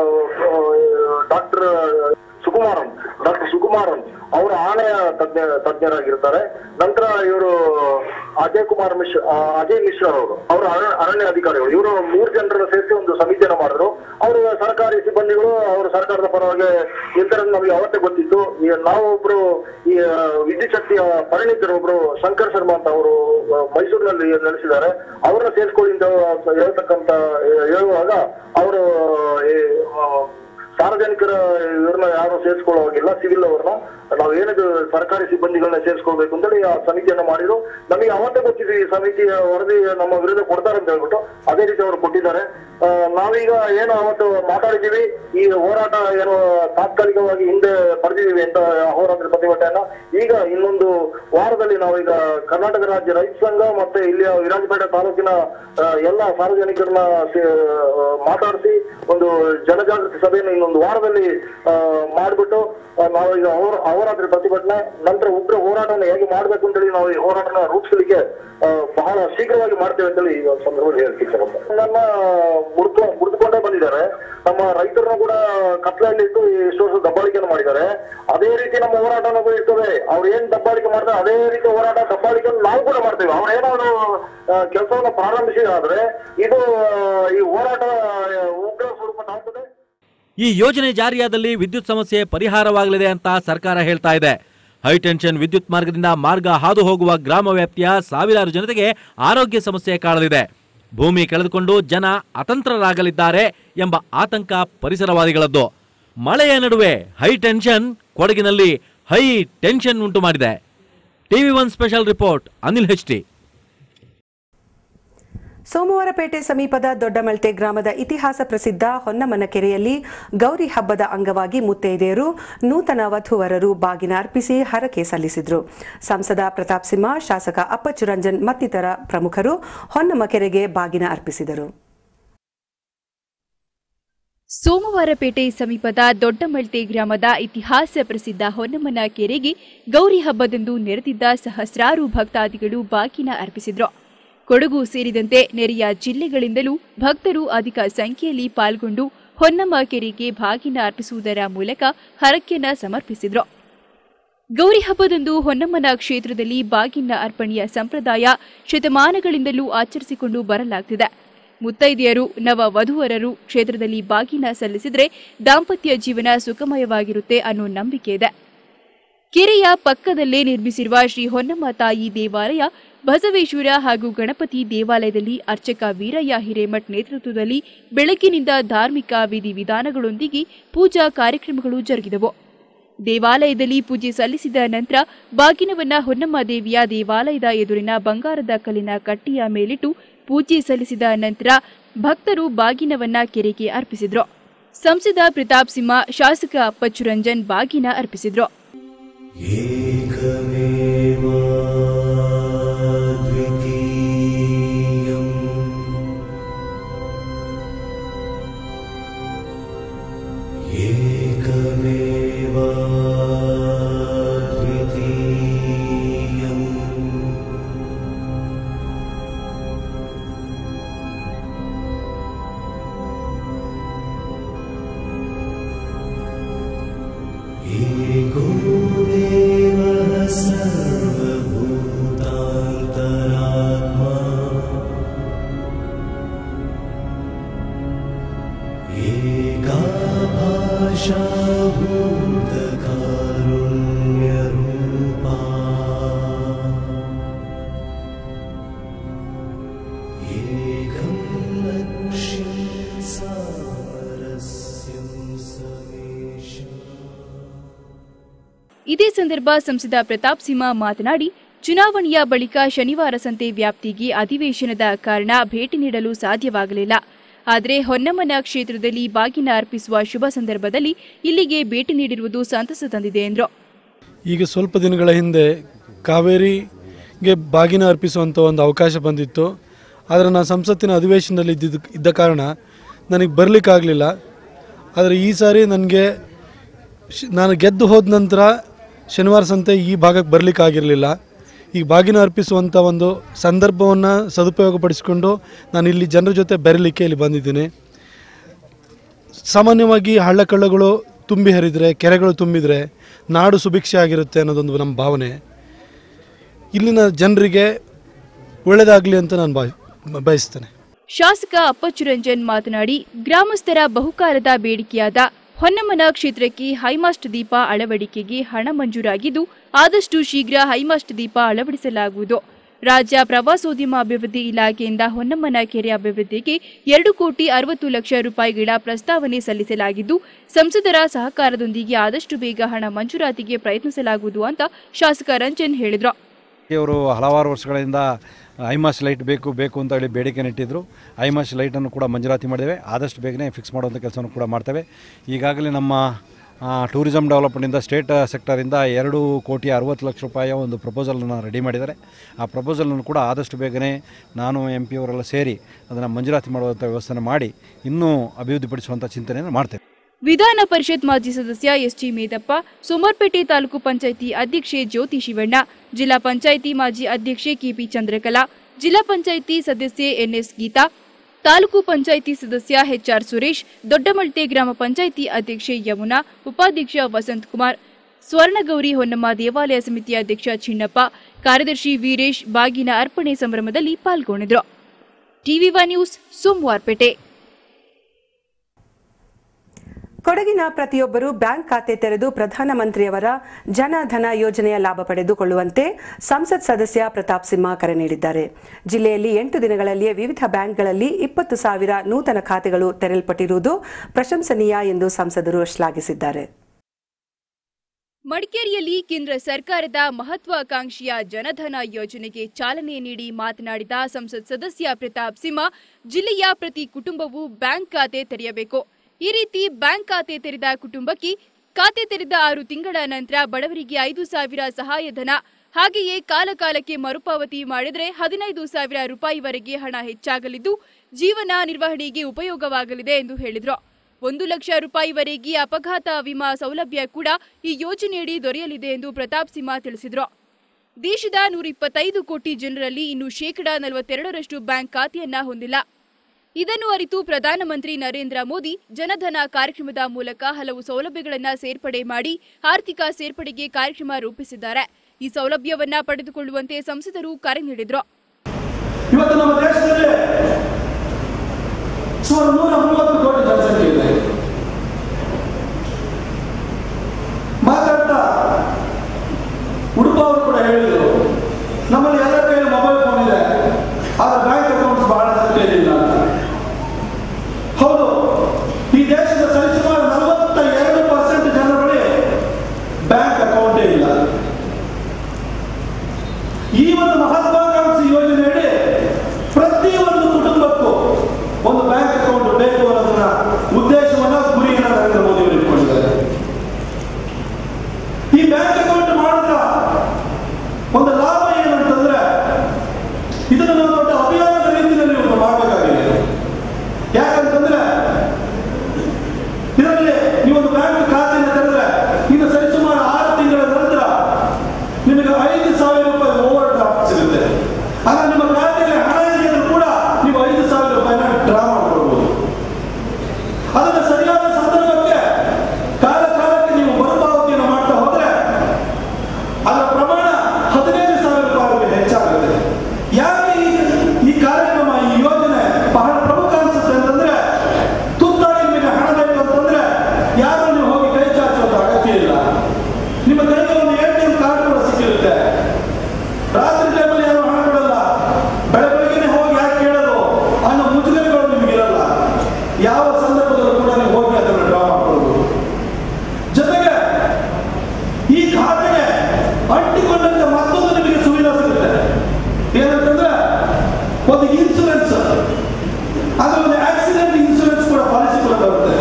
[SPEAKER 8] ಡಾಕ್ಟರ್ ಸುಕುಮಾರನ್ ಡಾಕ್ಟರ್ ಸುಕುಮಾರನ್ ಅವರು ಆಣೆಯ ತಜ್ಞ ತಜ್ಞರಾಗಿರ್ತಾರೆ ನಂತರ ಇವರು ಅಜಯ್ ಕುಮಾರ್ ಮಿಶ್ರ ಆ, ಅಜಯ್ ಮಿಶ್ರಾ ಅವರು ಅವರು ಅರಣ್ಯ ಅರಣ್ಯ ಅಧಿಕಾರಿಗಳು ಇವರು ಮೂರು ಜನರನ್ನ ಸೇರಿಸಿ ಒಂದು ಸಮಿತಿಯನ್ನು ಮಾಡಿದ್ರು ಅವರು ಸರ್ಕಾರಿ ಸಿಬ್ಬಂದಿಗಳು ಅವರು ಸರ್ಕಾರದ ಪರವಾಗಿ ಇರ್ತಾರೆ ನಮಗೆ ಅವತ್ತೇ ಗೊತ್ತಿತ್ತು ಈ ನಾವು ಒಬ್ರು ಈ ಆ, ವಿದ್ಯುತ್ ಶಕ್ತಿಯ ಪರಿಣಿತರು ಒಬ್ರು ಶಂಕರ್ ಶರ್ಮಾ ಅಂತ ಅವರು ಆ, ಮೈಸೂರಿನಲ್ಲಿ ನೆಲೆಸಿದ್ದಾರೆ ಅವರನ್ನ ಸೇರಿಸ್ಕೊಳ್ಳಿ ಅಂತ ಹೇಳ್ತಕ್ಕಂತ ಹೇಳುವಾಗ ಅವರು ಈ, ಆ, ಸಾರ್ವಜನಿಕರ ಇವ್ರನ್ನ ಯಾರು ಸೇರಿಸ್ಕೊಳ್ಳೋವಾಗಿಲ್ಲ ಸಿವಿಲ್ ಅವ್ರನ್ನ ನಾವು ಏನಿದು ಸರ್ಕಾರಿ ಸಿಬ್ಬಂದಿಗಳನ್ನ ಸೇರಿಸ್ಕೊಳ್ಬೇಕು ಅಂತೇಳಿ ಆ ಸಮಿತಿಯನ್ನ ಮಾಡಿದ್ರು ನಮಗೆ ಅವತ್ತೇ ಗೊತ್ತಿದೆ ಈ ಸಮಿತಿಯ ವರದಿ ನಮ್ಮ ವಿರುದ್ಧ ಕೊಡ್ತಾರೆ ಅಂತ ಹೇಳ್ಬಿಟ್ಟು ಅದೇ ರೀತಿ ಅವರು ಕೊಟ್ಟಿದ್ದಾರೆ ಆ, ನಾವೀಗ ಏನು ಅವತ್ತು ಮಾತಾಡಿದೀವಿ ಈ ಹೋರಾಟ ಏನು ತಾತ್ಕಾಲಿಕವಾಗಿ ಹಿಂದೆ ಪಡೆದಿದ್ದೀವಿ ಅಂತ ಹೋರಾಟದ ಪ್ರತಿಭಟನೆಯನ್ನ ಈಗ ಇನ್ನೊಂದು ವಾರದಲ್ಲಿ ನಾವೀಗ ಕರ್ನಾಟಕ ರಾಜ್ಯ ರೈತ ಸಂಘ ಮತ್ತೆ ಇಲ್ಲಿಯ ವಿರಾಜಪೇಟೆ ತಾಲೂಕಿನ ಆ, ಎಲ್ಲ ಸಾರ್ವಜನಿಕರನ್ನ ಸೇ- ಆ, ಮಾತಾಡಿಸಿ ಒಂದು ಜನಜಾಗೃತಿ ಸಭೆಯನ್ನು ಇನ್ನೊಂದು ವಾರದಲ್ಲಿ ಆ, ಮಾಡ್ಬಿಟ್ಟು ಆ, ನಾವೀಗ ಅವರ ಅವರಾತ್ರಿ ಪ್ರತಿಭಟನೆ ನಂತರ ಉಗ್ರ ಹೋರಾಟವನ್ನು ಹೇಗೆ ಮಾಡ್ಬೇಕು ಅಂತೇಳಿ ನಾವು ಈ ಹೋರಾಟನ ರೂಪಿಸಲಿಕ್ಕೆ ಆ, ಬಹಳ ಶೀಘ್ರವಾಗಿ ಮಾಡ್ತೇವೆ ಅಂತೇಳಿ ಈ ಒಂದು ಸಂದರ್ಭದಲ್ಲಿ ಹೇಳಕ್ಕೆ ಇಷ್ಟಪಡ್ತಾರೆ ನನ್ನ ಮುಡ್ಕೊ ಮುಡಿದುಕೊಂಡೇ ಬಂದಿದ್ದಾರೆ ನಮ್ಮ ರೈತರನ್ನು ಕೂಡ ಕತ್ಲಲ್ಲಿ ಇಟ್ಟು ಇಷ್ಟು ವರ್ಷ ದಬ್ಬಾಳಿಕೆಯನ್ನು ಮಾಡಿದ್ದಾರೆ ಅದೇ ರೀತಿ ನಮ್ಮ ಹೋರಾಟನೂ ಕೂಡ ಇರ್ತದೆ ಅವ್ರು ಏನ್ ದಬ್ಬಾಳಿಕೆ ಮಾಡ್ತಾರೆ ಅದೇ ರೀತಿ ಹೋರಾಟ ದಬ್ಬಾಳಿಕೆಯನ್ನು ನಾವು ಕೂಡ ಮಾಡ್ತೇವೆ ಅವ್ರು ಏನಾದ್ರು ಕೆಲಸವನ್ನು ಪ್ರಾರಂಭಿಸಿದಾದ್ರೆ ಇದು ಆ, ಈ ಹೋರಾಟ ಆ, ಉಗ್ರ ಸ್ವರೂಪ ತಾಳ್ತದೆ
[SPEAKER 7] ಈ ಯೋಜನೆ ಜಾರಿಯಾದಲ್ಲಿ ವಿದ್ಯುತ್ ಸಮಸ್ಯೆ ಪರಿಹಾರವಾಗಲಿದೆ ಅಂತ ಸರ್ಕಾರ ಹೇಳ್ತಾ ಇದೆ ಹೈಟೆನ್ಷನ್ ವಿದ್ಯುತ್ ಮಾರ್ಗದಿಂದ ಮಾರ್ಗ ಹಾದು ಹೋಗುವ ಗ್ರಾಮ ವ್ಯಾಪ್ತಿಯ ಸಾವಿರಾರು ಜನತೆಗೆ ಆರೋಗ್ಯ ಸಮಸ್ಯೆ ಕಾಡಲಿದೆ ಭೂಮಿ ಕಳೆದುಕೊಂಡು ಜನ ಅತಂತ್ರರಾಗಲಿದ್ದಾರೆ ಎಂಬ ಆತಂಕ ಪರಿಸರವಾದಿಗಳದ್ದು ಮಳೆಯ ನಡುವೆ ಹೈ ಟೆನ್ಷನ್ ಕೊಡಗಿನಲ್ಲಿ ಹೈ ಟೆನ್ಷನ್ ಉಂಟು ಮಾಡಿದೆ TV one special report Anil H T
[SPEAKER 6] Somwarpet ಸಮೀಪದ ದೊಡ್ಡಮಲ್ಟೆ ಗ್ರಾಮದ ಇತಿಹಾಸ ಪ್ರಸಿದ್ಧ ಹೊನ್ನಮನ ಕೆರೆಯಲ್ಲಿ ಗೌರಿ ಹಬ್ಬದ ಅಂಗವಾಗಿ ಮುತ್ತೈದೆಯರು ನೂತನ ವಧುವರರು ಬಾಗಿನ ಅರ್ಪಿಸಿ ಹರಕೆ ಸಲ್ಲಿಸಿದರು ಸಂಸದ ಪ್ರತಾಪ್ ಸಿಂಹ ಶಾಸಕ ಅಪ್ಪಚ್ಚು ರಂಜನ್ ಮತ್ತಿತರ ಪ್ರಮುಖರು ಹೊನ್ನಮ ಕೆರೆಗೆ ಬಾಗಿನ ಅರ್ಪಿಸಿದರು
[SPEAKER 9] ಸೋಮವಾರಪೇಟೆ ಸಮೀಪದ ದೊಡ್ಡಮಳ್ತೆ ಗ್ರಾಮದ ಇತಿಹಾಸ ಪ್ರಸಿದ್ಧ ಹೊನ್ನಮ್ಮನ ಕೆರೆಗೆ ಗೌರಿ ಹಬ್ಬದಂದು ನೆರೆದಿದ್ದ ಸಹಸ್ರಾರು ಭಕ್ತಾದಿಗಳು ಬಾಗಿನ ಅರ್ಪಿಸಿದ್ರು ಕೊಡಗು ಸೇರಿದಂತೆ ನೆರೆಯ ಜಿಲ್ಲೆಗಳಿಂದಲೂ ಭಕ್ತರು ಅಧಿಕ ಸಂಖ್ಯೆಯಲ್ಲಿ ಪಾಲ್ಗೊಂಡು ಹೊನ್ನಮ್ಮ ಕೆರೆಗೆ ಬಾಗಿನ ಅರ್ಪಿಸುವುದರ ಮೂಲಕ ಹರಕೆಯನ್ನ ಸಮರ್ಪಿಸಿದ್ರು ಗೌರಿ ಹಬ್ಬದಂದು ಹೊನ್ನಮ್ಮನ ಕ್ಷೇತ್ರದಲ್ಲಿ ಬಾಗಿನ ಅರ್ಪಣೆಯ ಸಂಪ್ರದಾಯ ಶತಮಾನಗಳಿಂದಲೂ ಆಚರಿಸಿಕೊಂಡು ಬರಲಾಗ್ತಿದೆ ಮುತ್ತೈದೆಯರು ನವ ವಧುವರರು ಕ್ಷೇತ್ರದಲ್ಲಿ ಬಾಗಿನ ಸಲ್ಲಿಸಿದ್ರೆ ದಾಂಪತ್ಯ ಜೀವನ ಸುಖಮಯವಾಗಿರುತ್ತೆ ಅನ್ನೋ ನಂಬಿಕೆ ಇದೆ ಕೆರೆಯ ಪಕ್ಕದಲ್ಲೇ ನಿರ್ಮಿಸಿರುವ ಶ್ರೀ ಹೊನ್ನಮ್ಮ ತಾಯಿ ದೇವಾಲಯ ಬಸವೇಶ್ವರ ಹಾಗೂ ಗಣಪತಿ ದೇವಾಲಯದಲ್ಲಿ ಅರ್ಚಕ ವೀರಯ್ಯ ಹಿರೇಮಠ್ ನೇತೃತ್ವದಲ್ಲಿ ಬೆಳಗ್ಗಿನಿಂದ ಧಾರ್ಮಿಕ ವಿಧಿವಿಧಾನಗಳೊಂದಿಗೆ ಪೂಜಾ ಕಾರ್ಯಕ್ರಮಗಳು ಜರುಗಿದವು ದೇವಾಲಯದಲ್ಲಿ ಪೂಜೆ ಸಲ್ಲಿಸಿದ ನಂತರ ಬಾಗಿನವನ್ನ ಹೊನ್ನಮ್ಮ ದೇವಿಯ ದೇವಾಲಯದ ಎದುರಿನ ಬಂಗಾರದ ಕಲ್ಲಿನ ಕಟ್ಟಿಯ ಮೇಲಿಟ್ಟು ಪೂಜೆ ಸಲ್ಲಿಸಿದ ನಂತರ ಭಕ್ತರು ಬಾಗಿನವನ್ನ ಕೆರೆಗೆ ಅರ್ಪಿಸಿದ್ರು ಸಂಸದ ಪ್ರತಾಪ್ ಸಿಂಹ ಶಾಸಕ ಅಪ್ಪಚ್ಚು ರಂಜನ್ ಬಾಗಿನ ಅರ್ಪಿಸಿದ್ರು ಇದೇ ಸಂದರ್ಭ ಸಂಸದ ಪ್ರತಾಪ್ ಸಿಂಹ ಮಾತನಾಡಿ ಚುನಾವಣೆಯ ಬಳಿಕ ಶನಿವಾರ ಸಂತೆ ವ್ಯಾಪ್ತಿಗೆ ಅಧಿವೇಶನದ ಕಾರಣ ಭೇಟಿ ನೀಡಲು ಸಾಧ್ಯವಾಗಲಿಲ್ಲ ಆದರೆ ಹೊನ್ನಮ್ಮನ ಕ್ಷೇತ್ರದಲ್ಲಿ ಬಾಗಿನ ಅರ್ಪಿಸುವ ಶುಭ ಸಂದರ್ಭದಲ್ಲಿ ಇಲ್ಲಿಗೆ ಭೇಟಿ ನೀಡಿರುವುದು ಸಂತಸ ತಂದಿದೆ ಎಂದರು
[SPEAKER 10] ಈಗ ಸ್ವಲ್ಪ ದಿನಗಳ ಹಿಂದೆ ಕಾವೇರಿಗೆ ಬಾಗಿನ ಅರ್ಪಿಸುವಂಥ ಒಂದು ಅವಕಾಶ ಬಂದಿತ್ತು ಆದರೆ ನಾನು ಸಂಸತ್ತಿನ ಅಧಿವೇಶನದಲ್ಲಿ ಇದ್ದಿದ್ದ ಇದ್ದ ಕಾರಣ ನನಗೆ ಬರಲಿಕ್ಕಾಗಲಿಲ್ಲ ಆದರೆ ಈ ಸಾರಿ ನನಗೆ ಶ್- ನಾನು ಗೆದ್ದು ಹೋದ ನಂತರ ಶನಿವಾರ ಸಂತೆ ಈ ಭಾಗಕ್ಕೆ ಬರಲಿಕ್ಕಾಗಿರಲಿಲ್ಲ ಈಗ ಬಾಗಿನ ಅರ್ಪಿಸುವಂಥ ಒಂದು ಸಂದರ್ಭವನ್ನು ಸದುಪಯೋಗಪಡಿಸಿಕೊಂಡು ನಾನು ಇಲ್ಲಿ ಜನರ ಜೊತೆ ಬೆರಲಿಕ್ಕೆ ಇಲ್ಲಿ ಬಂದಿದ್ದೀನಿ ಸಾಮಾನ್ಯವಾಗಿ ಹಳ್ಳ ಕಳ್ಳಗಳು ತುಂಬಿ ಹರಿದರೆ ಕೆರೆಗಳು ತುಂಬಿದರೆ ನಾಡು ಸುಭಿಕ್ಷೆ ಆಗಿರುತ್ತೆ ಅನ್ನೋದೊಂದು ನಮ್ಮ ಭಾವನೆ ಇಲ್ಲಿನ ಜನರಿಗೆ ಒಳ್ಳೆಯದಾಗಲಿ ಅಂತ ನಾನು ಬಾಯ್ ಬಯಸ್ತೇನೆ
[SPEAKER 9] ಶಾಸಕ ಅಪ್ಪಚ್ಚು ರಂಜನ್ ಮಾತನಾಡಿ ಗ್ರಾಮಸ್ಥರ ಬಹುಕಾಲದ ಬೇಡಿಕೆಯಾದ ಹೊನ್ನಮ್ಮನ ಕ್ಷೇತ್ರಕ್ಕೆ ಹೈಮಾಸ್ಟ್ ದೀಪ ಅಳವಡಿಕೆಗೆ ಹಣ ಮಂಜೂರಾಗಿದ್ದು ಆದಷ್ಟು ಶೀಘ್ರ ಹೈಮಾಸ್ಟ್ ದೀಪ ಅಳವಡಿಸಲಾಗುವುದು ರಾಜ್ಯ ಪ್ರವಾಸೋದ್ಯಮ ಅಭಿವೃದ್ಧಿ ಇಲಾಖೆಯಿಂದ ಹೊನ್ನಮ್ಮನ ಕೆರೆ ಅಭಿವೃದ್ಧಿಗೆ ಎರಡು ಕೋಟಿ ಅರವತ್ತು ಲಕ್ಷ ರೂಪಾಯಿಗಳ ಪ್ರಸ್ತಾವನೆ ಸಲ್ಲಿಸಲಾಗಿದ್ದು ಸಂಸದರ ಸಹಕಾರದೊಂದಿಗೆ ಆದಷ್ಟು ಬೇಗ ಹಣ ಮಂಜೂರಾತಿಗೆ ಪ್ರಯತ್ನಿಸಲಾಗುವುದು ಅಂತ ಶಾಸಕ ರಂಜನ್ ಹೇಳಿದರು
[SPEAKER 11] ಇವರು ಹಲವಾರು ವರ್ಷಗಳಿಂದ ಐಮಾಸ್ ಲೈಟ್ ಬೇಕು ಬೇಕು ಅಂತ ಹೇಳಿ ಬೇಡಿಕೆ ಇಟ್ಟಿದ್ದರು ಐಮಾಸ್ ಲೈಟನ್ನು ಕೂಡ ಮಂಜೂರಾತಿ ಮಾಡಿದ್ದೇವೆ ಆದಷ್ಟು ಬೇಗನೆ ಫಿಕ್ಸ್ ಮಾಡುವಂಥ ಕೆಲಸವನ್ನು ಕೂಡ ಮಾಡ್ತೇವೆ ಈಗಾಗಲೇ ನಮ್ಮ ಟೂರಿಸಂ ಡೆವಲಪ್ಮೆಂಟಿಂದ ಸ್ಟೇಟ್ ಸೆಕ್ಟರಿಂದ ಎರಡು ಕೋಟಿ ಅರುವತ್ತು ಲಕ್ಷ ರೂಪಾಯಿಯ ಒಂದು ಪ್ರಪೋಸಲನ್ನು ರೆಡಿ ಮಾಡಿದ್ದಾರೆ ಆ ಪ್ರಪೋಸಲನ್ನು ಕೂಡ ಆದಷ್ಟು ಬೇಗನೆ ನಾನು ಎಂ ಪಿ ಅವರೆಲ್ಲ ಸೇರಿ ಅದನ್ನು ಮಂಜೂರಾತಿ ಮಾಡುವಂಥ ವ್ಯವಸ್ಥೆಯನ್ನು ಮಾಡಿ ಇನ್ನೂ ಅಭಿವೃದ್ಧಿಪಡಿಸುವಂಥ ಚಿಂತನೆಯನ್ನು ಮಾಡ್ತೇವೆ
[SPEAKER 9] ವಿಧಾನ ಪರಿಷತ್ ಮಾಜಿ ಸದಸ್ಯ ಎಸ್ಜಿ ಮೇದಪ್ಪ ಸೋಮರ್ಪೇಟೆ ತಾಲೂಕು ಪಂಚಾಯಿತಿ ಅಧ್ಯಕ್ಷೆ ಜ್ಯೋತಿ ಶಿವಣ್ಣ ಜಿಲ್ಲಾ ಪಂಚಾಯಿತಿ ಮಾಜಿ ಅಧ್ಯಕ್ಷೆ ಕೆಪಿ ಚಂದ್ರಕಲಾ ಜಿಲ್ಲಾ ಪಂಚಾಯಿತಿ ಸದಸ್ಯೆ ಎನ್ಎಸ್ ಗೀತಾ ತಾಲೂಕು ಪಂಚಾಯಿತಿ ಸದಸ್ಯ ಎಚ್ಆರ್ ಸುರೇಶ್ ದೊಡ್ಡಮಳ್ತೆ ಗ್ರಾಮ ಪಂಚಾಯಿತಿ ಅಧ್ಯಕ್ಷೆ ಯಮುನಾ ಉಪಾಧ್ಯಕ್ಷ ವಸಂತ್ ಕುಮಾರ್ ಸ್ವರ್ಣಗೌರಿ ಹೊನ್ನಮ್ಮ ದೇವಾಲಯ ಸಮಿತಿ ಅಧ್ಯಕ್ಷ ಚಿನ್ನಪ್ಪ ಕಾರ್ಯದರ್ಶಿ ವೀರೇಶ್ ಬಾಗಿನ ಅರ್ಪಣೆ ಸಂಭ್ರಮದಲ್ಲಿ ಪಾಲ್ಗೊಂಡಿದ್ರು ಟಿವಿ ಒನ್ ನ್ಯೂಸ್ ಸೋಮವಾರಪೇಟೆ
[SPEAKER 6] ಕೊಡಗಿನ ಪ್ರತಿಯೊಬ್ಬರು ಬ್ಯಾಂಕ್ ಖಾತೆ ತೆರೆದು ಪ್ರಧಾನಮಂತ್ರಿಯವರ ಜನಧನ ಯೋಜನೆಯ ಲಾಭ ಪಡೆದುಕೊಳ್ಳುವಂತೆ ಸಂಸತ್ ಸದಸ್ಯ ಪ್ರತಾಪ್ ಸಿಂಹ ಕರೆ ನೀಡಿದ್ದಾರೆ ಜಿಲ್ಲೆಯಲ್ಲಿ ಎಂಟು ದಿನಗಳಲ್ಲಿಯೇ ವಿವಿಧ ಬ್ಯಾಂಕ್ಗಳಲ್ಲಿ ಇಪ್ಪತ್ತು ಸಾವಿರ ನೂತನ ಖಾತೆಗಳು ತೆರೆಯಲ್ಪಟ್ಟಿರುವುದು ಪ್ರಶಂಸನೀಯ ಎಂದು ಸಂಸದರು ಶ್ಲಾಘಿಸಿದ್ದಾರೆ
[SPEAKER 9] ಮಡಿಕೇರಿಯಲ್ಲಿ ಕೇಂದ್ರ ಸರ್ಕಾರದ ಮಹತ್ವಾಕಾಂಕ್ಷಿಯ ಜನಧನ ಯೋಜನೆಗೆ ಚಾಲನೆ ನೀಡಿ ಮಾತನಾಡಿದ ಸಂಸತ್ ಸದಸ್ಯ ಪ್ರತಾಪ್ ಸಿಂಹ ಜಿಲ್ಲೆಯ ಪ್ರತಿ ಕುಟುಂಬವು ಬ್ಯಾಂಕ್ ಖಾತೆ ತೆರೆಯಬೇಕು ಈ ರೀತಿ ಬ್ಯಾಂಕ್ ಖಾತೆ ತೆರೆದ ಕುಟುಂಬಕ್ಕೆ ಖಾತೆ ತೆರೆದ ಆರು ತಿಂಗಳ ನಂತರ ಬಡವರಿಗೆ ಐದು ಸಾವಿರ ಸಹಾಯಧನ ಹಾಗೆಯೇ ಕಾಲಕಾಲಕ್ಕೆ ಮರುಪಾವತಿ ಮಾಡಿದರೆ ಹದಿನೈದು ಸಾವಿರ ರೂಪಾಯಿವರೆಗೆ ಹಣ ಹೆಚ್ಚಾಗಲಿದ್ದು ಜೀವನ ನಿರ್ವಹಣೆಗೆ ಉಪಯೋಗವಾಗಲಿದೆ ಎಂದು ಹೇಳಿದರು ಒಂದು ಲಕ್ಷ ರೂಪಾಯಿವರೆಗೆ ಅಪಘಾತ ವಿಮಾ ಸೌಲಭ್ಯ ಕೂಡ ಈ ಯೋಜನೆಯಡಿ ದೊರೆಯಲಿದೆ ಎಂದು ಪ್ರತಾಪ್ ಸಿಂಹ ತಿಳಿಸಿದರು ದೇಶದ ನೂರ ಇಪ್ಪತ್ತೈದು ಕೋಟಿ ಜನರಲ್ಲಿ ಇನ್ನು ಶೇಕಡಾ ನಲವತ್ತೆರಡರಷ್ಟು ಬ್ಯಾಂಕ್ ಖಾತೆಯನ್ನ ಹೊಂದಿಲ್ಲ ಇದನ್ನು ಅರಿತು ಪ್ರಧಾನಮಂತ್ರಿ ನರೇಂದ್ರ ಮೋದಿ ಜನಧನ ಕಾರ್ಯಕ್ರಮದ ಮೂಲಕ ಹಲವು ಸೌಲಭ್ಯಗಳನ್ನು ಸೇರ್ಪಡೆ ಮಾಡಿ ಆರ್ಥಿಕ ಸೇರ್ಪಡೆಗೆ ಕಾರ್ಯಕ್ರಮ ರೂಪಿಸಿದ್ದಾರೆ ಈ ಸೌಲಭ್ಯವನ್ನ ಪಡೆದುಕೊಳ್ಳುವಂತೆ ಸಂಸದರು ಕರೆ ನೀಡಿದರು
[SPEAKER 12] ಇವತ್ತು ನಮ್ಮ ದೇಶದಲ್ಲಿ ಸುಮಾರು ನೂರ ಮೂವತ್ತು ಕೋಟಿ ಜನಸಂಖ್ಯೆ ಇದೆ ಮಾತಾಡ್ತಾ ಉಡುಪ ಅವರು ಕೂಡ ಹೇಳಿದರು ನಮ್ಮಲ್ಲಿ ಎಲ್ಲ ಕೈಯಲ್ಲಿ ಮೊಬೈಲ್ ಫೋನ್ ಇದೆ ಆದ್ರೆ ಬ್ಯಾಂಕ್ ಅಕೌಂಟ್ಸ್ ಬಹಳ ಸಂಖ್ಯೆಯಲ್ಲಿಲ್ಲ ಅಂತ ಹೌದು ಈ ದೇಶದ ಸರಿಸುಮಾರು ನಲವತ್ತ ಎರಡು ಪರ್ಸೆಂಟ್ ಜನರ ಬಳಿ ಬ್ಯಾಂಕ್ ಅಕೌಂಟೇ ಇಲ್ಲ ಈ ಒಂದು ಮಹತ್ವಾಕಾಂಕ್ಷಿ ಯೋಜನೆಯಡಿ ಪ್ರತಿಯೊಂದು ಕುಟುಂಬಕ್ಕೂ ಒಂದು ಬ್ಯಾಂಕ್ ಅಕೌಂಟ್ ಬೇಕು ಅನ್ನೋದನ್ನ ಉದ್ದೇಶವನ್ನ ಗುರಿಯನ್ನ ನರೇಂದ್ರ ಮೋದಿ ಅವರು ಇಟ್ಕೊಂಡಿದ್ದಾರೆ ಈ ಬ್ಯಾಂಕ್ ಅಕೌಂಟ್ ಮಾಡಿದ ಒಂದು ಲಾಭ ಏನಂತಂದ್ರೆ ಇದನ್ನು ನಾವು ದೊಡ್ಡ ಅಭಿಯಾನದ ರೀತಿಯಲ್ಲಿ ಒಂದು ಮಾಡಬೇಕಾಗಿದೆ ಯಾಕಂತಂದ್ರೆ ಇದರಲ್ಲಿ ನೀವೊಂದು ಬ್ಯಾಂಕ್ ಖಾತೆಯನ್ನು ತೆರೆದ್ರೆ ಇನ್ನು ಸರಿಸುಮಾರು ಆರು ತಿಂಗಳ ನಂತರ ನಿಮಗೆ ಐದು ಸಾವಿರ ರೂಪಾಯಿ ಓವರ್ ಡ್ರಾಫ್ಟ್ ಸಿಗುತ್ತೆ ಆಗ ನಿಮ್ಮ ಖಾತೆಯಲ್ಲಿ ಹಣ ಇದೆಯಲ್ಲೂ ಕೂಡ ನೀವು ಐದು ಸಾವಿರ ರೂಪಾಯಿನ ಡ್ರಾ ಮಾಡ್ಕೊಳ್ಬಹುದು ಅದನ್ನ ಸರಿಯಾದ ಸಂದರ್ಭಕ್ಕೆ ಕಾಲ ಕಾಲಕ್ಕೆ ನೀವು ಮರುಪಾವತಿಯನ್ನು ಮಾಡ್ತಾ ಹೋದ್ರೆ ಅದರ ಪ್ರಮಾಣ ಹದಿನೈದು ಸಾವಿರ ರೂಪಾಯಿಗೆ ಹೆಚ್ಚಾಗುತ್ತೆ ಯಾಕೆ ಈ ಈ ಕಾರ್ಯಕ್ರಮ ಈ ಯೋಜನೆ ಬಹಳ ಪ್ರಮುಖ ಅನ್ಸುತ್ತೆ ಅಂತಂದ್ರೆ ತುರ್ತಾಗಿ ನಿಮಗೆ ಹಣ ಬೇಕು ಅಂತಂದ್ರೆ ಯಾರು ನೀವು ಹೋಗಿ ಕೈ ಚಾಚೋದು ಅಗತ್ಯ ಇಲ್ಲ ನಿಮ್ಮ ಕೈಗೆ ಒಂದು ಎ ಟಿ ಎಂ ಕಾರ್ಡ್ ಕೂಡ ಸಿಕ್ಕಿರುತ್ತೆ ರಾತ್ರಿ ಟೈಮಲ್ಲಿ ಯಾರು ಹಣ ಕೊಡಲ್ಲ ಬೆಳೆ ಬೆಳಗ್ಗೆನೆ ಹೋಗಿ ಯಾಕೆ ಕೇಳೋದು ಅನ್ನೋ ಮುಜುಗರಗಳು ನಿಮಗಿರಲ್ಲ ಯಾವ ಸಂದರ್ಭದಲ್ಲೂ ಕೂಡ ನೀವು ಹೋಗಿ ಅದನ್ನು ಡ್ರಾ ಮಾಡ್ಕೊಳ್ಬೋದು ಜೊತೆಗೆ ಈ ಖಾತೆಗೆ ಅಂಟಿಕೊಂಡಂತೆ ಮತ್ತೊಂದು ನಿಮಗೆ ಸುವಿಧಾ ಸಿಗುತ್ತೆ ಏನಂತಂದ್ರೆ ಒಂದು ಇನ್ಸೂರೆನ್ಸ್ ಅದು ಒಂದು ಆಕ್ಸಿಡೆಂಟ್ ಇನ್ಸೂರೆನ್ಸ್ ಕೂಡ ಪಾಲಿಸಿ ಕೂಡ ಬರುತ್ತೆ